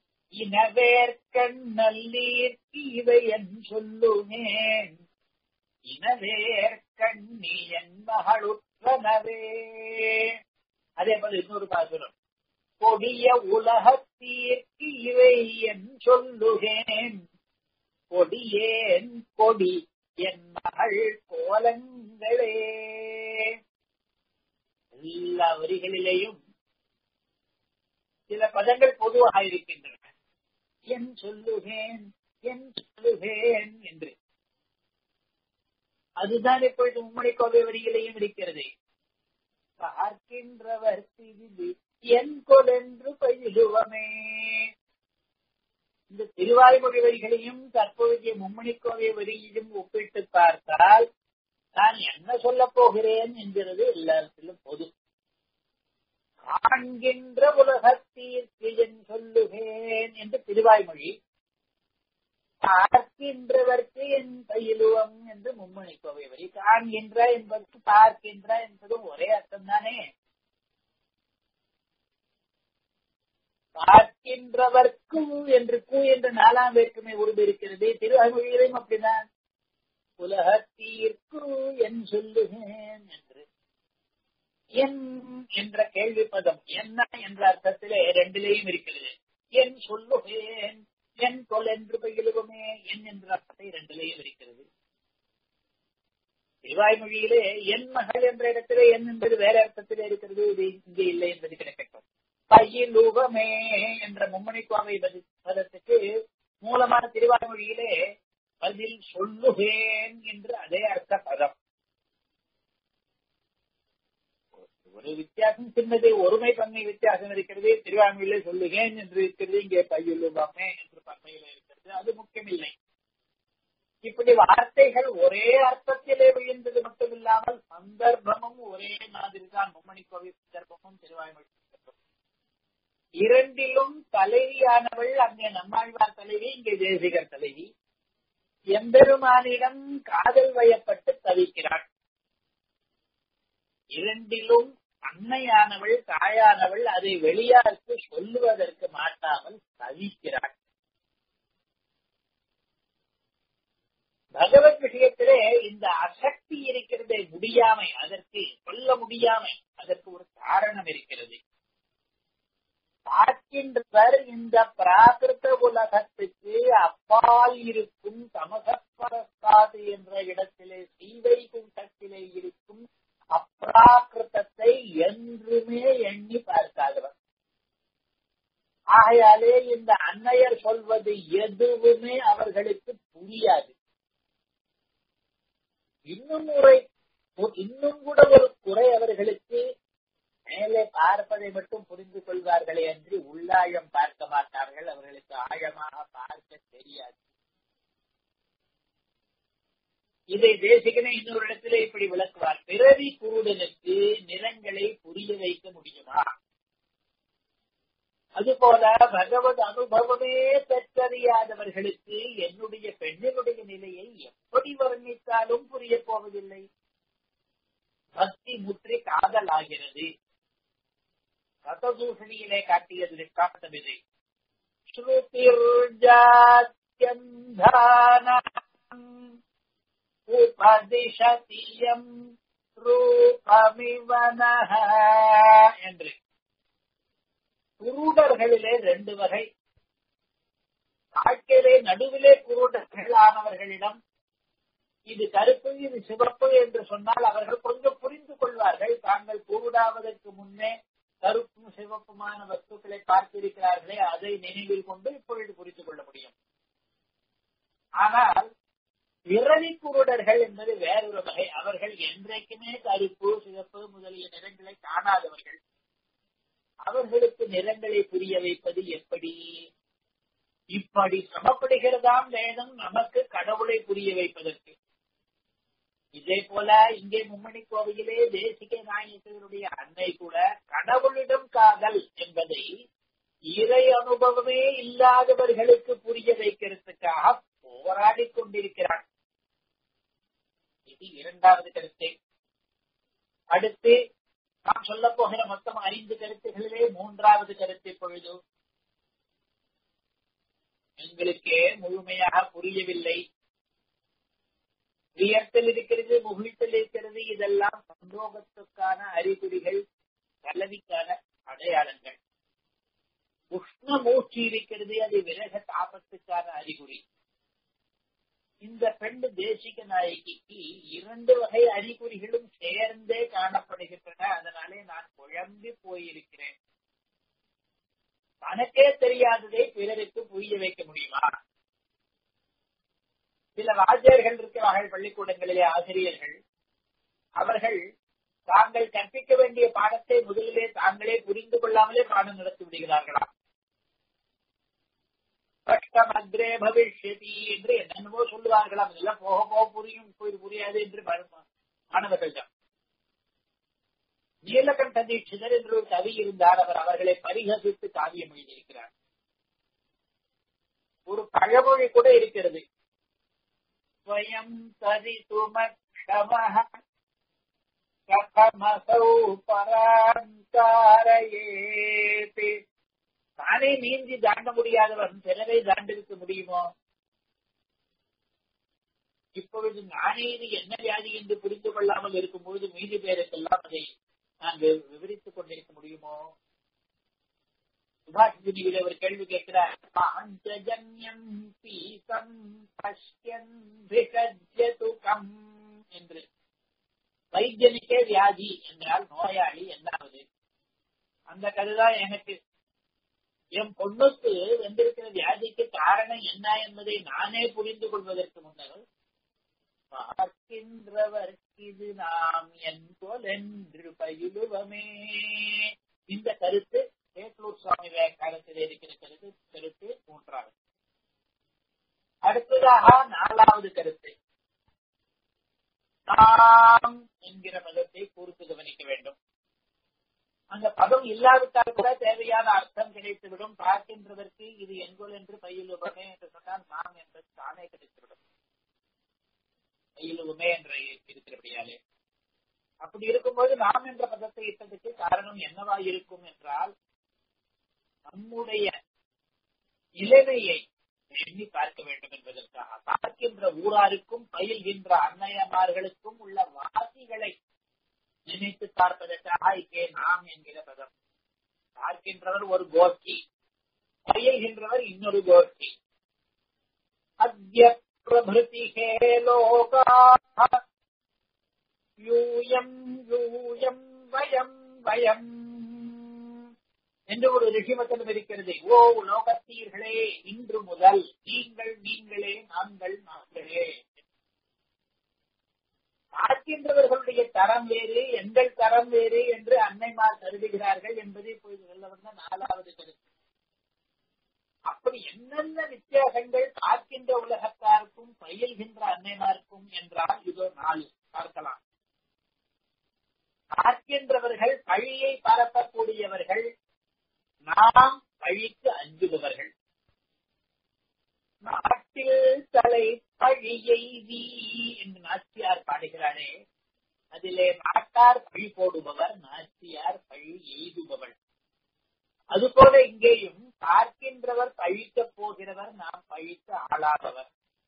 இனவேற்கண்ணல்லீர்க்கு இவை என் சொல்லுமேன் இனவேற்கண்ணி என் மகளுற்றனவே அதே போல இன்னொரு பாசுரம் கொடிய உலகத்தீர்க்கு இவை என் சொல்லுகேன் கொடியேன் கொடி என் மகள் கோலங்களே எல்லா வரிகளிலேயும் சில பதங்கள் பொதுவாக இருக்கின்றன என் சொல்லுகேன் என் சொல்லுகேன் என்று அதுதான் இப்பொழுது உம்மடி கோவை வரிகளையும் இருக்கிறது பார்க்கின்றவர் திரிந்து என் கொலென்று பயிலுவமே இந்த திருவாய்மொழி வரிகளையும் தற்போதைய மும்மணி கோவை வரியிலும் ஒப்பிட்டு பார்த்தால் நான் என்ன சொல்ல போகிறேன் என்கிறது எல்லாத்திலும் பொது காண்கின்ற உலகத்தீர்க்கு என் சொல்லுகேன் என்று திருவாய்மொழி பார்க்கின்றவர்க்கு என் பயிலுவம் என்று மும்மணி கோவை வரி காண்கின்ற என்பதற்கு பார்க்கின்ற என்பதும் ஒரே அர்த்தம் தானே பார்க்கின்றவர்க்கு என்று கூ என்ற நாலாம் வேற்றுமை உருவு இருக்கிறது திருவாய்மொழியிலும் அப்படிதான் உலகத்தீர்க்கு என் சொல்லுகேன் என்று என் என்ற கேள்வி பதம் என்ன என்ற அர்த்தத்திலே ரெண்டிலேயும் இருக்கிறது என் சொல்லுகேன் என் கொல் என்று பயிலுவமே என் என்ற அர்த்தத்தை ரெண்டிலேயும் இருக்கிறது திருவாய்மொழியிலே என் மகள் என்ற இடத்திலே என் என்பது வேற அர்த்தத்திலே இருக்கிறது இது இங்கே இல்லை என்பது கிடைக்கட்டும் பயிலுவமே என்ற மும்மணி சுவாமி பதத்துக்கு மூலமான திருவாய்மொழியிலே பதில் சொல்லுகேன் என்று அதே அர்த்த பதம் ஒரு வித்தியாசம் சின்னது ஒருமை பன்மை வித்தியாசம் இருக்கிறது திருவாங்கூரிலே சொல்லுகேன் என்று இருக்கிறது இங்கே பையுள்ளுவாமே என்று பன்மையில இருக்கிறது அது முக்கியமில்லை இப்படி வார்த்தைகள் ஒரே அர்த்தத்திலே விழுந்தது மட்டுமில்லாமல் சந்தர்ப்பமும் ஒரே மாதிரி தான் மும்மணி கோவில் சந்தர்ப்பமும் திருவாய்மொழி சந்தர்ப்பமும் இரண்டிலும் தலைவியானவள் அங்கே நம்மாழ்வார் தலைவி இங்கே தேசிகர் தலைவி எம்பெருமானிடம் காதல் வயப்பட்டு தவிக்கிறாள் இரண்டிலும் அன்னையானவள் தாயானவள் அதை வெளியாருக்கு சொல்லுவதற்கு மாட்டாமல் தவிக்கிறாள் பகவத் விஷயத்திலே இந்த அசக்தி இருக்கிறதே முடியாமை அதற்கு சொல்ல முடியாமை அதற்கு ஒரு காரணம் இருக்கிறது பார்க்கின்றவர் இந்த பிராகிருத உலகத்துக்கு அப்பால் இருக்கும் தமசப்பரஸ்தாது என்ற இடத்திலே சீவை கூட்டத்திலே இருக்கும் அப்ராக்கிருத்தத்தை என்றுமே எண்ணி பார்க்காதவர் ஆகையாலே இந்த அன்னையர் சொல்வது எதுவுமே அவர்களுக்கு புரியாது இன்னும் முறை இன்னும் கூட ஒரு குறை அவர்களுக்கு மேலே பார்ப்பதை மட்டும் புரிந்து கொள்வார்களே அன்றி உள்ளாழம் பார்க்க மாட்டார்கள் அவர்களுக்கு ஆழமாக பார்க்க தெரியாது இதை தேசிகனை இன்னொரு இடத்திலே இப்படி விளக்குவார் பிறவி குருடனுக்கு நிறங்களை புரிய வைக்க முடியுமா அதுபோல பகவத் அனுபவமே பெற்றறியாதவர்களுக்கு என்னுடைய பெண்ணினுடைய நிலையை எப்படி வர்ணித்தாலும் புரிய போவதில்லை பக்தி முற்றி காதல் ஆகிறது ரததூஷணியிலே காட்டியது காட்டம் இது உபதிஷதியம் ரூபமிவனஹ என்று குருடர்களிலே ரெண்டு வகை வாழ்க்கையிலே நடுவிலே குருடர்கள் ஆனவர்களிடம் இது கருப்பு இது சிவப்பு என்று சொன்னால் அவர்கள் கொஞ்சம் புரிந்து கொள்வார்கள் தாங்கள் குருடாவதற்கு முன்னே கருப்பும் சிவப்புமான வஸ்துக்களை பார்த்திருக்கிறார்களே அதை நினைவில் கொண்டு இப்பொழுது புரிந்து கொள்ள முடியும் ஆனால் பிறவி குருடர்கள் என்பது வேறொரு வகை அவர்கள் என்றைக்குமே கருப்பு சிவப்பு முதலிய நிறங்களை காணாதவர்கள் அவர்களுக்கு நிறங்களை புரிய வைப்பது எப்படி இப்படி சமப்படுகிறதாம் வேதம் நமக்கு கடவுளை புரிய வைப்பதற்கு இதே போல இங்கே மும்மணி கோவையிலே தேசிக நாயகர்களுடைய அன்னை கூட கடவுளிடம் காதல் என்பதை இறை அனுபவமே இல்லாதவர்களுக்கு புரிய வைக்கிறதுக்காக போராடி கொண்டிருக்கிறார் இது இரண்டாவது கருத்து அடுத்து நாம் சொல்ல போகிற மொத்தம் ஐந்து கருத்துகளிலே மூன்றாவது கருத்து பொழுது எங்களுக்கே முழுமையாக புரியவில்லை வியர்த்தல் இருக்கிறது முகிழ்த்தல் இருக்கிறது இதெல்லாம் சந்தோகத்துக்கான அறிகுறிகள் கலவிக்கான அடையாளங்கள் உஷ்ண மூச்சு இருக்கிறது அது விரக தாபத்துக்கான அறிகுறி இந்த பெண் தேசிக நாயகிக்கு இரண்டு வகை அறிகுறிகளும் சேர்ந்தே காணப்படுகின்றன அதனாலே நான் குழம்பி போயிருக்கிறேன் தனக்கே தெரியாததை பிறருக்கு புரிய வைக்க முடியுமா சில வாத்தியர்கள் இருக்கிறார்கள் பள்ளிக்கூடங்களிலே ஆசிரியர்கள் அவர்கள் தாங்கள் கற்பிக்க வேண்டிய பாடத்தை முதலிலே தாங்களே புரிந்து கொள்ளாமலே பாடம் நடத்தி விடுகிறார்களாம் கஷ்டமத்ரே பவிஷ்யதி என்று என்னென்னவோ சொல்லுவார்களாம் இதெல்லாம் போக போக புரியும் புரியாது என்று மாணவர்கள் தான் நீலகண்ட தீட்சிதர் என்று ஒரு கவி இருந்தார் அவர் அவர்களை பரிகசித்து காவியம் எழுதியிருக்கிறார் ஒரு பழமொழி கூட இருக்கிறது ஸ்வயம் தரிதுமக்ஷமः கதமசௌ பராந்தாரயேதி தானே நீந்தி தாண்ட முடியாதவன் பிறரை தாண்டிருக்க முடியுமோ இப்பொழுது நானே இது என்ன வியாதி என்று புரிந்து கொள்ளாமல் இருக்கும் பொழுது மீதி பேருக்கெல்லாம் அதை நாங்கள் விவரித்துக் கொண்டிருக்க முடியுமோ சுபாஷினியில் ஒரு கேள்வி கேட்கிறார் பாஞ்சஜன்யம் பீசம் பஷ்யன் விகஜதுகம் என்று வைத்தியனுக்கே வியாதி என்றால் நோயாளி என்னாவது அந்த கதைதான் எனக்கு என் பொண்ணுக்கு வந்திருக்கிற வியாதிக்கு காரணம் என்ன என்பதை நானே புரிந்து கொள்வதற்கு முன்னர் பார்க்கின்றவர் இது நாம் என் போல் என்று பயிலுவமே இந்த கருத்து வேட்டூர் சுவாமி விவேகானத்தில் இருக்கிற கருத்து கருத்து மூன்றாவது அடுத்ததாக நாலாவது கருத்து நாம் என்கிற பதத்தை கூர்த்து கவனிக்க வேண்டும் அந்த பதம் இல்லாவிட்டால் கூட தேவையான அர்த்தம் கிடைத்துவிடும் பார்க்கின்றதற்கு இது எங்கோல் என்று பயிலுவமே என்று சொன்னால் நாம் என்பது தானே கிடைத்துவிடும் பயிலுவமே என்ற இருக்கிறபடியாலே அப்படி இருக்கும்போது நாம் என்ற பதத்தை இட்டதுக்கு காரணம் என்னவா இருக்கும் என்றால் நம்முடைய நிலைமையை எண்ணி பார்க்க வேண்டும் என்பதற்காக பார்க்கின்ற ஊராருக்கும் பயில்கின்ற அன்னையமார்களுக்கும் உள்ள வாசிகளை நினைத்து பார்ப்பதற்காக இங்கே நாம் என்கிற பதம் பார்க்கின்றவர் ஒரு கோஷ்டி பயில்கின்றவர் இன்னொரு கோஷ்டி அத்திய பிரபிருதி லோகா யூயம் யூயம் வயம் வயம் என்று ஒரு ரிஷிமத்தனம் இருக்கிறது ஓ லோகத்தீர்களே இன்று முதல் நீங்கள் நீங்களே நாங்கள் நாங்களே பார்க்கின்றவர்களுடைய தரம் வேறு எங்கள் தரம் வேறு என்று அன்னைமார் கருதுகிறார்கள் என்பதை இப்பொழுது சொல்ல வந்த நாலாவது கருத்து அப்படி அப்படி என்னென்ன வித்தியாசங்கள் பார்க்கின்ற உலகத்தாருக்கும் பயில்கின்ற அன்னைமாருக்கும் என்றால் இதோ நாலு பார்க்கலாம் பார்க்கின்றவர்கள் பழியை பரப்பக்கூடியவர்கள் நாம் பழிக்கு அஞ்சுபவர்கள் நாட்டில் தலை பழியை வீ என்று நாச்சியார் பாடுகிறாரே அதிலே நாட்டார் பழி போடுபவர் நாச்சியார் பழி எய்துபவள் அதுபோல இங்கேயும் பார்க்கின்றவர் பழிக்கப் போகிறவர் நாம் பழிக்க ஆளாதவர்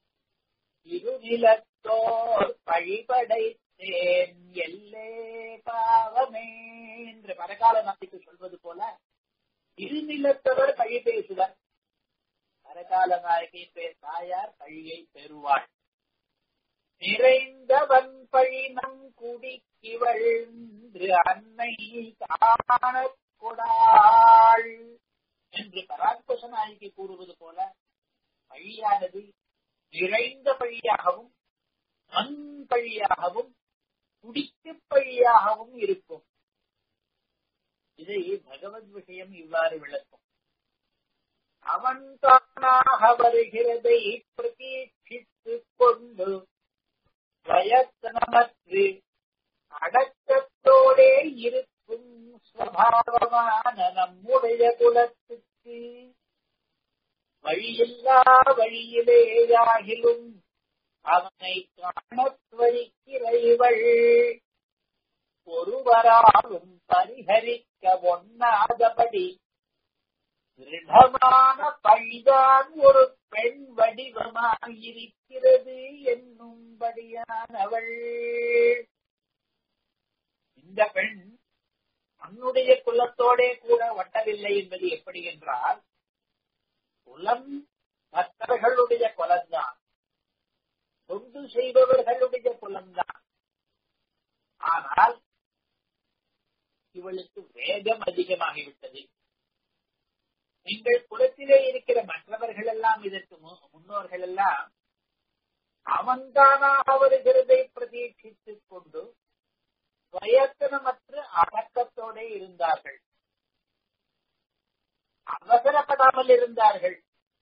இருநிலத்தோர் பழிபடைத்தேன் எல்லே பாவமே என்று பரகால நாட்டுக்கு சொல்வது போல இருநிலத்தவர் பழி பேசுவர் பரகால நாயகி பேர் தாயார் பழியை பெறுவாள் நிறைந்தவன் பழினம் குடிக்கிவள் அன்னை காண கொடாள் என்று பராத்பச நாயகி கூறுவது போல பழியானது நிறைந்த பழியாகவும் மண் பழியாகவும் குடிக்கு பழியாகவும் இருக்கும் இதை பகவத் விஷயம் இவ்வாறு விளக்கும் அவன் தானாக வருகிறதை பிரதீட்சித்துக் கொண்டு பிரயத்தனமற்று அடக்கத்தோடே இருக்கும் சுவாவமான நம்முடைய குலத்துக்கு வழியில்லா வழியிலேயாகிலும் அவனை காணத் வரிக்கிறவள் ஒருவராலும் பரிகரிக்க ஒண்ணாதபடி திருடமான பழிதான் ஒரு பெண் வடிவமாயிருக்கிறது என்னும்படியானவள் இந்த பெண் தன்னுடைய குலத்தோடே கூட ஒட்டவில்லை என்பது எப்படி என்றால் குலம் மற்றவர்களுடைய குலம்தான் தொண்டு செய்பவர்களுடைய குலம்தான் ஆனால் இவளுக்கு வேகம் அதிகமாகிவிட்டது நீங்கள் குலத்திலே இருக்கிற மற்றவர்கள் எல்லாம் இதற்கு முன்னோர்கள் எல்லாம் அவன்தானாக வருகிறதை பிரதீட்சித்துக் கொண்டு பிரயத்தனமற்று அடக்கத்தோட இருந்தார்கள் அவசரப்படாமல் இருந்தார்கள்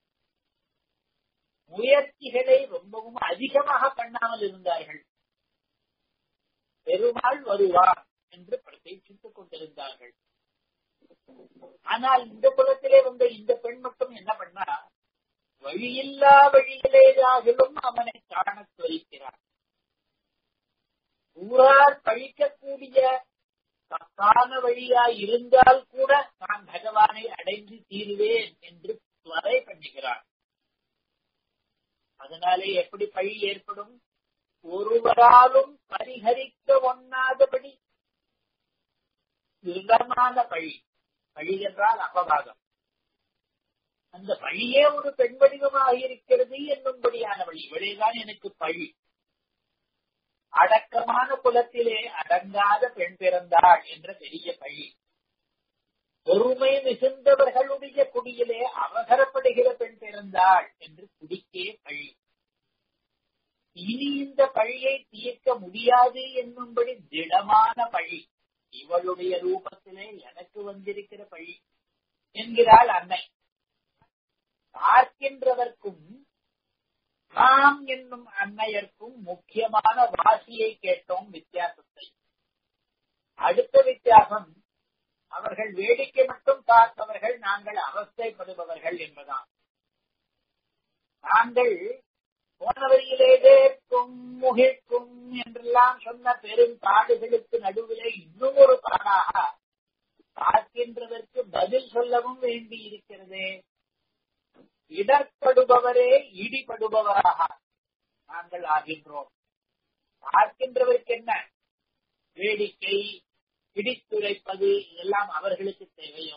முயற்சிகளை ரொம்பவும் அதிகமாக பண்ணாமல் இருந்தார்கள் பெருமாள் வருவார் என்று பிரதீட்சித்துக் கொண்டிருந்தார்கள் ஆனால் இந்த குலத்திலே வந்த இந்த பெண் மட்டும் என்ன பண்ணா வழியில்லா வழியிலேயாகிலும் அவனை காணத் துவைக்கிறார் ஊரார் பழிக்கக்கூடிய தப்பான வழியாய் இருந்தால் கூட நான் பகவானை அடைந்து தீருவேன் என்று துவரை பண்ணுகிறார் அதனாலே எப்படி பழி ஏற்படும் ஒருவராலும் பரிகரிக்க ஒண்ணாதபடி திருடமான பழி பழி என்றால் அபவாதம் அந்த பழியே ஒரு பெண் வடிவமாக இருக்கிறது என்னும்படியான வழி இவளேதான் எனக்கு பழி அடக்கமான குலத்திலே அடங்காத பெண் பிறந்தாள் என்ற பெரிய பழி பொறுமை மிகுந்தவர்களுடைய குடியிலே அவசரப்படுகிற பெண் பிறந்தாள் என்று குடிக்கே பழி இனி இந்த பழியை தீர்க்க முடியாது என்னும்படி திடமான பழி இவளுடைய ரூபத்திலே எனக்கு வந்திருக்கிற பழி என்கிறாள் அன்னை பார்க்கின்றவர்க்கும் நாம் என்னும் அன்னையர்க்கும் முக்கியமான வாசியை கேட்டோம் வித்தியாசத்தை அடுத்த வித்தியாசம் அவர்கள் வேடிக்கை மட்டும் பார்ப்பவர்கள் நாங்கள் அவஸ்தைப்படுபவர்கள் என்பதாம் நாங்கள் போன வரியிலே வேர்க்கும் முகிழ்க்கும் என்றெல்லாம் சொன்ன பெரும் பாடுகளுக்கு நடுவிலே இன்னும் ஒரு பாடாக பார்க்கின்றதற்கு பதில் சொல்லவும் வேண்டி இருக்கிறதே இடர்படுபவரே இடிபடுபவராக நாங்கள் ஆகின்றோம் பார்க்கின்றவருக்கு என்ன வேடிக்கை பிடித்துரைப்பது இதெல்லாம் அவர்களுக்கு தேவையோ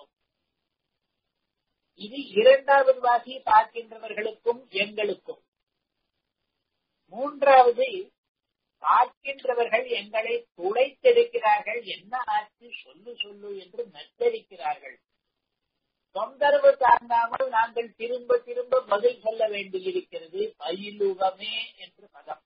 இது இரண்டாவது வாசி பார்க்கின்றவர்களுக்கும் எங்களுக்கும் மூன்றாவது பார்க்கின்றவர்கள் எங்களை துளைத்தெடுக்கிறார்கள் என்ன ஆச்சு சொல்லு சொல்லு என்று நச்சரிக்கிறார்கள் தொந்தரவு தாங்காமல் நாங்கள் திரும்ப திரும்ப பதில் சொல்ல வேண்டியிருக்கிறது பயிலுவமே என்று பதம்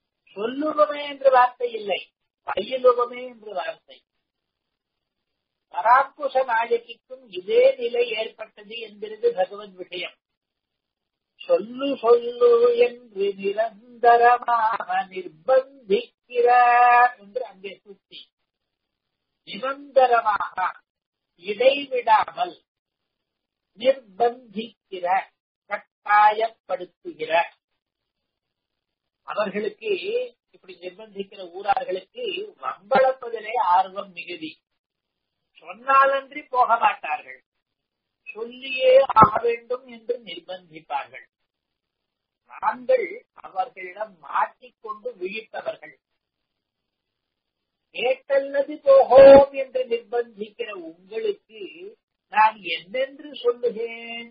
சொல்லுவமே என்று வார்த்தை இல்லை பயிலுவமே என்று வார்த்தை பராங்குஷ நாயகிக்கும் இதே நிலை ஏற்பட்டது என்கிறது பகவத் விஷயம் சொல்லு சொல்லு என்று நிரந்தரமாக நிர்பந்திக்கிறார் என்று அங்கே சுத்தி நிரந்தரமாக இடைவிடாமல் நிர்பந்திக்கிற கட்டாயப்படுத்துகிற அவர்களுக்கு இப்படி நிர்பந்திக்கிற ஊரார்களுக்கு வம்பளப்பதிலே ஆர்வம் மிகுதி சொன்னாலன்றி போக மாட்டார்கள் சொல்லியே ஆக வேண்டும் என்று நிர்பந்திப்பார்கள் நாங்கள் அவர்களிடம் மாட்டிக்கொண்டு விழிப்பவர்கள் கேட்டல்லது போகோம் என்று நிர்பந்திக்கிற உங்களுக்கு நான் என்னென்று சொல்லுகிறேன்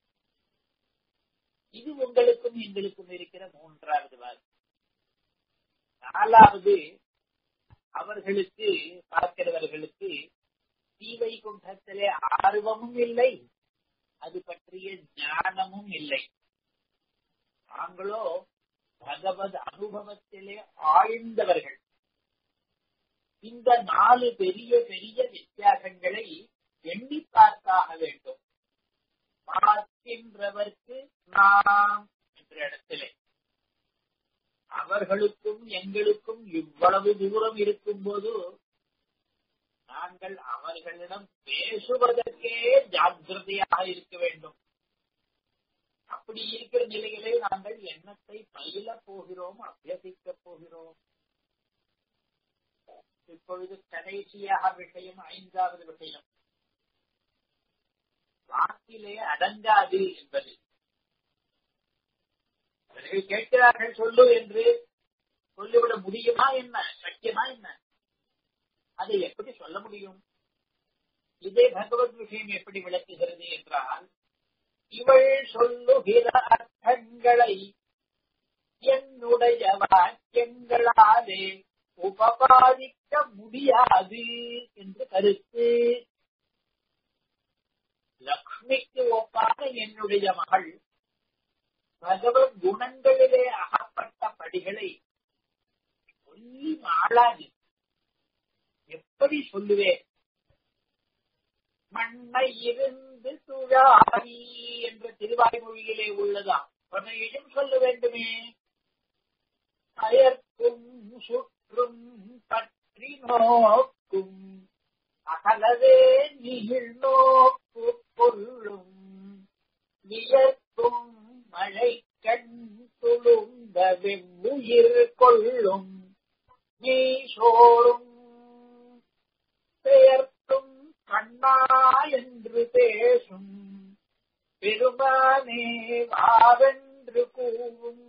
இது உங்களுக்கும் எங்களுக்கும் இருக்கிற மூன்றாவது வாரம் நாலாவது அவர்களுக்கு பார்க்கிறவர்களுக்கு ஸ்ரீவைகுண்டத்திலே ஆர்வமும் இல்லை அது பற்றிய ஞானமும் இல்லை நாங்களோ பகவத் அனுபவத்திலே ஆழ்ந்தவர்கள் இந்த நாலு பெரிய பெரிய வித்தியாசங்களை எண்ணி பார்த்தாக வேண்டும் பார்க்கின்றவர்க்கு நாம் என்ற இடத்திலே அவர்களுக்கும் எங்களுக்கும் இவ்வளவு தூரம் இருக்கும் போது நாங்கள் அவர்களிடம் பேசுவதற்கே ஜாக்கிரதையாக இருக்க வேண்டும் அப்படி இருக்கிற நிலையிலே நாங்கள் எண்ணத்தை பயில போகிறோம் அபியசிக்க போகிறோம் இப்பொழுது கடைசியாக விஷயம் ஐந்தாவது விஷயம் வாக்கிலே அடங்காது என்பது அவர்கள் கேட்கிறார்கள் சொல்லு என்று சொல்லிவிட முடியுமா என்ன சத்தியமா என்ன அதை எப்படி சொல்ல முடியும் இதே பகவத் விஷயம் எப்படி விளக்குகிறது என்றால் இவள் சொல்லுகிற அர்த்தங்களை என்னுடைய வாக்கியங்களாலே உபபாதிக்க முடியாது என்று கருத்து லக்ஷ்மிக்கு ஒப்பான என்னுடைய மகள் பகவத் குணங்களிலே அகப்பட்ட படிகளை சொல்லி மாளாது எப்படி சொல்லுவேன் மண்ணை இருந்து துழாரி என்ற திருவாய்மொழியிலே உள்ளதாம் உன்னையும் சொல்ல வேண்டுமே அயர்க்கும் சுற்றும் பற்றி நோக்கும் அகலவே நீள் நோக்கு கொள்ளும் வியர்க்கும் மழை கண் துளுந்த வெவ்வுயிர் கொள்ளும் நீ சோறும் பெயர்த்தும் கண்ணா என்று பேசும் பெருமானே வாவென்று கூவும்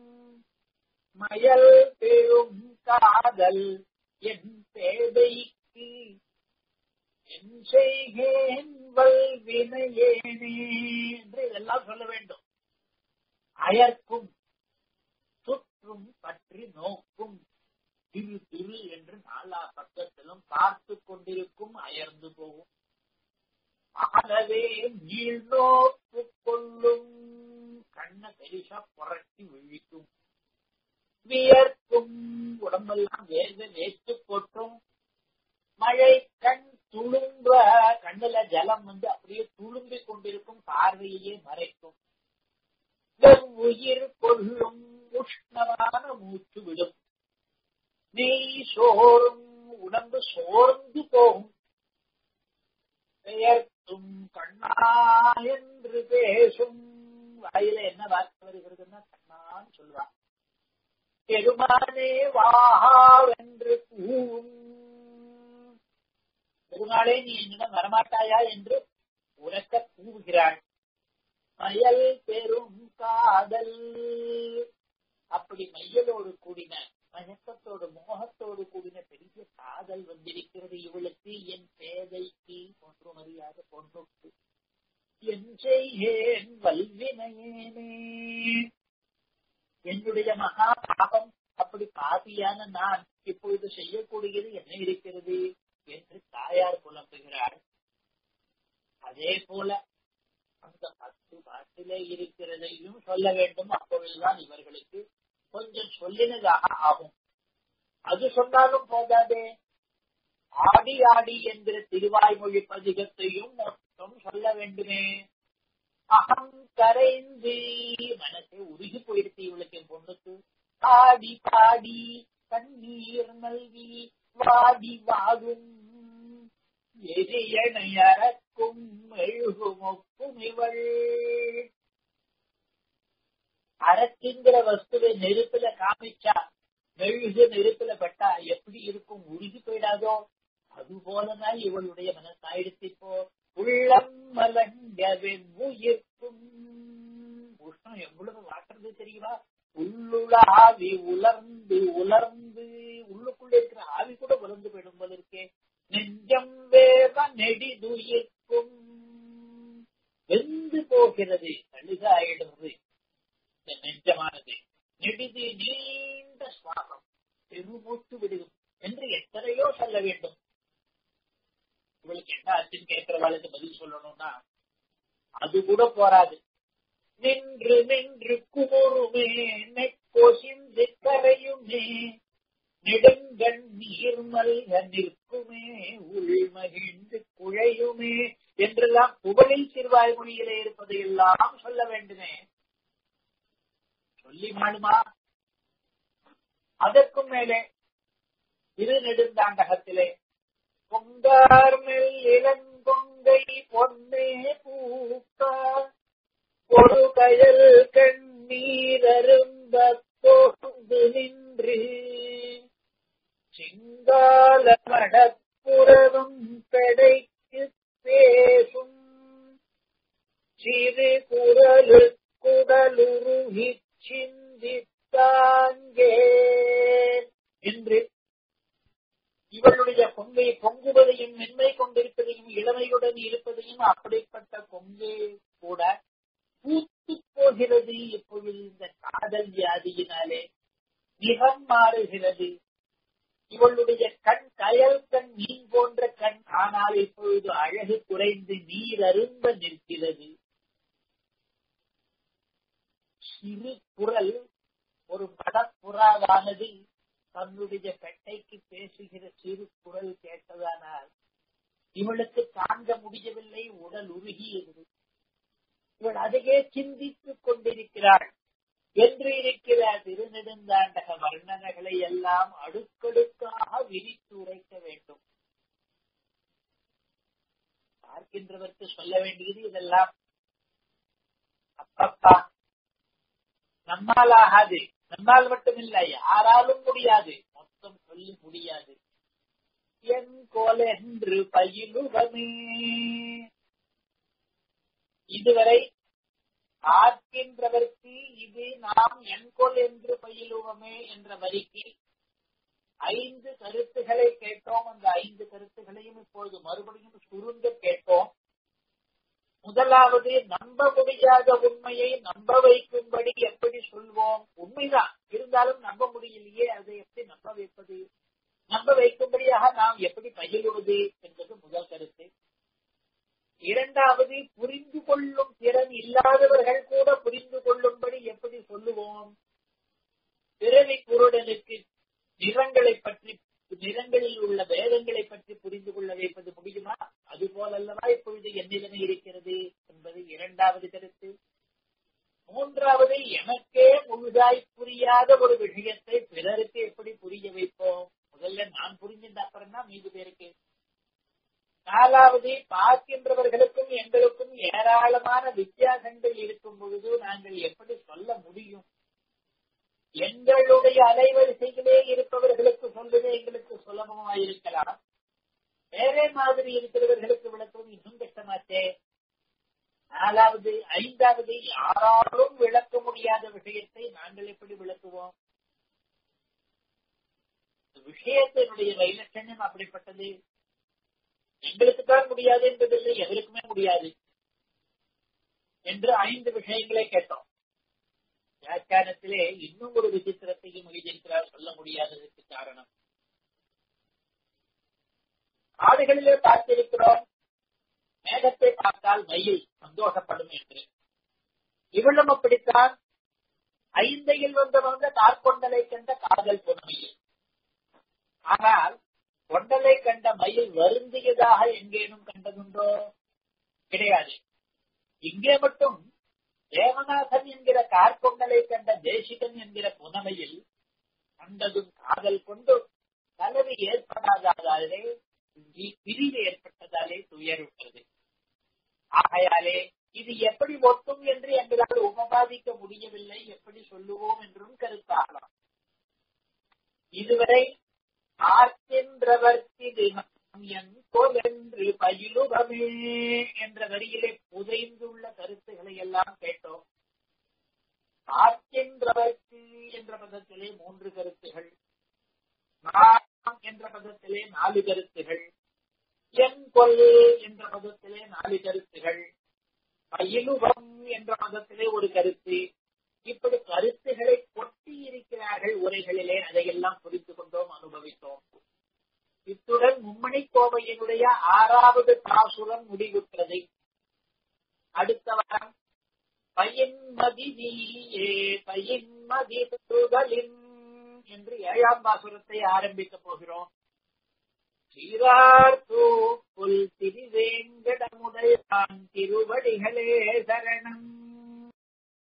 மயல் பெரும் காதல் என் பேதைக்கு என் செய்கேன் வல்வினையேனே என்று இதெல்லாம் சொல்ல வேண்டும் அயர்க்கும் சுற்றும் பற்றி நோக்கும் திரு திரு என்று நாலா பக்கத்திலும் பார்த்து கொண்டிருக்கும் அயர்ந்து போகும் அகலவே நீள் நோக்கு கொள்ளும் கண்ண பெரிசா புரட்டி விழிக்கும் வியர்க்கும் உடம்பெல்லாம் வேர்வை வேத்து கொட்டும் மழை கண் துளும்ப கண்ணுல ஜலம் வந்து அப்படியே துளும்பிக் கொண்டிருக்கும் பார்வையே மறைக்கும் உயிர் கொள்ளும் உஷ்ணமான மூச்சு விடும் நெய் சோறும் உடம்பு சோர்ந்து போகும் பெயர்த்தும் கண்ணா என்று பேசும் வாயில என்ன வார்த்தை வருகிறதுன்னா கண்ணான்னு சொல்லுவான் பெருமானே வாவென்று கூவும் பெருமாளே நீ என்னிடம் வரமாட்டாயா என்று உரக்க கூவுகிறாள் மயல் பெரும் காதல் அப்படி மையலோடு கூடின மயக்கத்தோடு மோகத்தோடு கூடின பெரிய காதல் வந்திருக்கிறது இவளுக்கு என் பேதைக்கு ஒன்றும் அறியாத பொண்ணுக்கு என் செய்கேன் வல்வினையேனே என்னுடைய மகா பாபம் அப்படி பாபியான நான் இப்பொழுது செய்யக்கூடியது என்ன இருக்கிறது என்று தாயார் புலம்புகிறாள் அதே போல அந்த பத்து பாட்டிலே இருக்கிறதையும் சொல்ல வேண்டும் அப்பொழுதுதான் இவர்களுக்கு கொஞ்சம் சொல்லினதாக ஆகும் அது சொன்னாலும் போதாதே ஆடி ஆடி என்கிற திருவாய்மொழி பதிகத்தையும் மொத்தம் சொல்ல வேண்டுமே அகம் கரைந்து மனசே உருகி போயிடுச்சு இவளுக்கு என் பொண்ணுக்கு ஆடி பாடி கண்ணீர் நல்கி வாடி வாடும் எரியணை அறக்கும் எழுகுமொக்கும் இவள் அறக்குங்கிற வஸ்துவை நெருப்புல காமிச்சா மெழுகு நெருப்புல பட்டா எப்படி இருக்கும் உருகி போயிடாதோ அது போலதான் இவளுடைய மனசாயிடுச்சு இப்போ உள்ளம் மலங்கவே உயிர்க்கும் உஷ்ணம் எவ்வளவு வாக்குறது தெரியுமா உள்ளுல ஆவி உலர்ந்து உலர்ந்து உள்ளுக்குள்ள இருக்கிற ஆவி கூட உலர்ந்து போயிடும் போல இருக்கே நெஞ்சம் வேவ நெடிதுயிர்க்கும் வெந்து போகிறது அழுகாயிடுறது இந்த நெஞ்சமானது நெடிது நீண்ட சுவாசம் பெருமூச்சு விடுகும் என்று எத்தனையோ சொல்ல வேண்டும் இவளுக்கு என்ன ஆச்சுன்னு கேட்கிறவாளுக்கு பதில் சொல்லணும்னா அது கூட போராது நின்று நின்று குமுறுமே நெக்கொசிந்து கரையுமே நெடுங்கண் நீர்மல்க நிற்குமே உள்மகிழ்ந்து குழையுமே என்றெல்லாம் புகழில் சிறுவாய்மொழியிலே இருப்பதை எல்லாம் சொல்ல வேண்டுமே சொல்லி மாடுமா அதற்கும் மேலே இரு நெடுந்தாண்டகத்திலே பொங்கார் மெல் இளங்கொங்கை பொன்னே பூக்கா ஒரு கயல் கண்ணீரருந்த போந்து நின்று சிங்கால மடப்புறவும் பெடைக்கு பேசும் சிறு குரலு குடலுருகி சிந்தித்தாங்கே என்று இவளுடைய கொங்கை பொங்குவதையும் மென்மை கொண்டிருப்பதையும் இளமையுடன் இருப்பதையும் அப்படிப்பட்ட கொங்கே கூட பூத்து போகிறது இப்பொழுது இந்த காதல் வியாதியினாலே நிறம் மாறுகிறது இவளுடைய கண் கயல் கண் மீன் போன்ற கண் ஆனால் இப்பொழுது அழகு குறைந்து நீர் அரும்ப நிற்கிறது சிறு குரல் ஒரு மடப்புறாவானது தன்னுடைய பெட்டைக்கு பேசுகிற சிறு குரல் கேட்டதானால் இவளுக்கு தாங்க முடியவில்லை உடல் உருகியது இவள் அதையே சிந்தித்துக் கொண்டிருக்கிறாள் என்று இருக்கிற திருநெடுந்தாண்டக வர்ணனைகளை எல்லாம் அடுக்கடுக்காக விரித்து உரைக்க வேண்டும் பார்க்கின்றவர்க்கு சொல்ல வேண்டியது இதெல்லாம் அப்பப்பா நம்மால் ஆகாது நம்மால் மட்டுமில்லை யாராலும் முடியாது மொத்தம் சொல்லி முடியாது என் கோலென்று பயிலுவமே இதுவரை பார்க்கின்றவர்க்கு இது நாம் என்கொல் என்று பயிலுவமே என்ற வரிக்கு ஐந்து கருத்துக்களை கேட்டோம் அந்த ஐந்து கருத்துகளையும் இப்பொழுது மறுபடியும் சுருங்க கேட்டோம் முதலாவது நம்ப முடியாத உண்மையை நம்ப வைக்கும்படி எப்படி சொல்வோம் உண்மைதான் இருந்தாலும் நம்ப முடியலையே அதை எப்படி நம்ப வைப்பது நம்ப வைக்கும்படியாக நாம் எப்படி பயிலுவது என்பது முதல் கருத்து இரண்டாவது புரிந்து கொள்ளும் திறன் இல்லாதவர்கள் கூட புரிந்து கொள்ளும்படி எப்படி சொல்லுவோம் பிறவி குருடனுக்கு நிறங்களை பற்றி நிறங்களில் உள்ள வேதங்களை பற்றி புரிந்து கொள்ள வைப்பது முடியுமா அது போலல்லவா இப்பொழுது என்னிடமே இருக்கிறது என்பது இரண்டாவது கருத்து மூன்றாவது எனக்கே முழுதாய் புரியாத ஒரு விஷயத்தை பிறருக்கு எப்படி புரிய வைப்போம் முதல்ல நான் புரிஞ்சின்ற அப்புறம் தான் மீது பேருக்கு நாலாவது பார்க்கின்றவர்களுக்கும் எங்களுக்கும் ஏராளமான வித்தியாசங்கள் இருக்கும் பொழுது நாங்கள் எப்படி சொல்ல முடியும் எங்களுடைய அலைவரிசைகளே இருப்பவர்களுக்கு சொல்லுவது எங்களுக்கு சுலபமாயிருக்கலாம் வேறே மாதிரி இருக்கிறவர்களுக்கு விளக்கவும் இன்னும் கஷ்டமாச்சே நாலாவது ஐந்தாவது யாராலும் விளக்க முடியாத விஷயத்தை நாங்கள் எப்படி விளக்குவோம் விஷயத்தினுடைய வைலட்சண்யம் அப்படிப்பட்டது எங்களுக்கு தான் முடியாது என்பதில்லை எவருக்குமே முடியாது என்று ஐந்து விஷயங்களை கேட்டோம் வியாக்கியானத்திலே இன்னும் ஒரு விசித்திரத்தையும் எழுதியிருக்கிறார் சொல்ல முடியாததற்கு காரணம் காடுகளிலே பார்த்திருக்கிறோம் மேகத்தை பார்த்தால் மயில் சந்தோஷப்படும் என்று இவளும் அப்படித்தான் ஐந்தையில் வந்த வந்த கார்கொண்டலை கண்ட காதல் பொன்மையில் ஆனால் கொண்டலை கண்ட மயில் வருந்தியதாக எங்கேனும் கண்டதுண்டோ கிடையாது இங்கே மட்டும் தேவநாதன் என்கிற கார்கொண்டலை கண்ட தேசிகன் என்கிற புனமையில் கண்டதும் காதல் கொண்டு கலவி ஏற்படாததாலே பிரிவு ஏற்பட்டதாலே துயருற்றது ஆகையாலே இது எப்படி ஒட்டும் என்று எங்களால் உபபாதிக்க முடியவில்லை எப்படி சொல்லுவோம் என்றும் கருத்தாகலாம் இதுவரை ஆர்க்கின்றவர்க்கு என் கொலென்று பயிலுபமே என்ற வரியிலே புதைந்துள்ள கருத்துக்களை எல்லாம் கேட்டோம் பார்க்கின்றவர்க்கு என்ற பதத்திலே மூன்று கருத்துகள் நாம் என்ற பதத்திலே நாலு கருத்துகள் என் கொல் என்ற பதத்திலே நாலு கருத்துகள் பயிலுவம் என்ற பதத்திலே ஒரு கருத்து இப்படி கருத்துகளை கொட்டி இருக்கிறார்கள் உரைகளிலே அதையெல்லாம் புரிந்து கொண்டோம் அனுபவித்தோம் இத்துடன் மும்மணி கோவையினுடைய ஆறாவது பாசுரம் முடிவுற்றது அடுத்த வாரம் பயின்மதி நீயே பயின்மதி துதலின் என்று ஏழாம் பாசுரத்தை ஆரம்பிக்க போகிறோம் சீரார்த்தூ புல் திரிவேங்கடமுடையான் திருவடிகளே சரணம்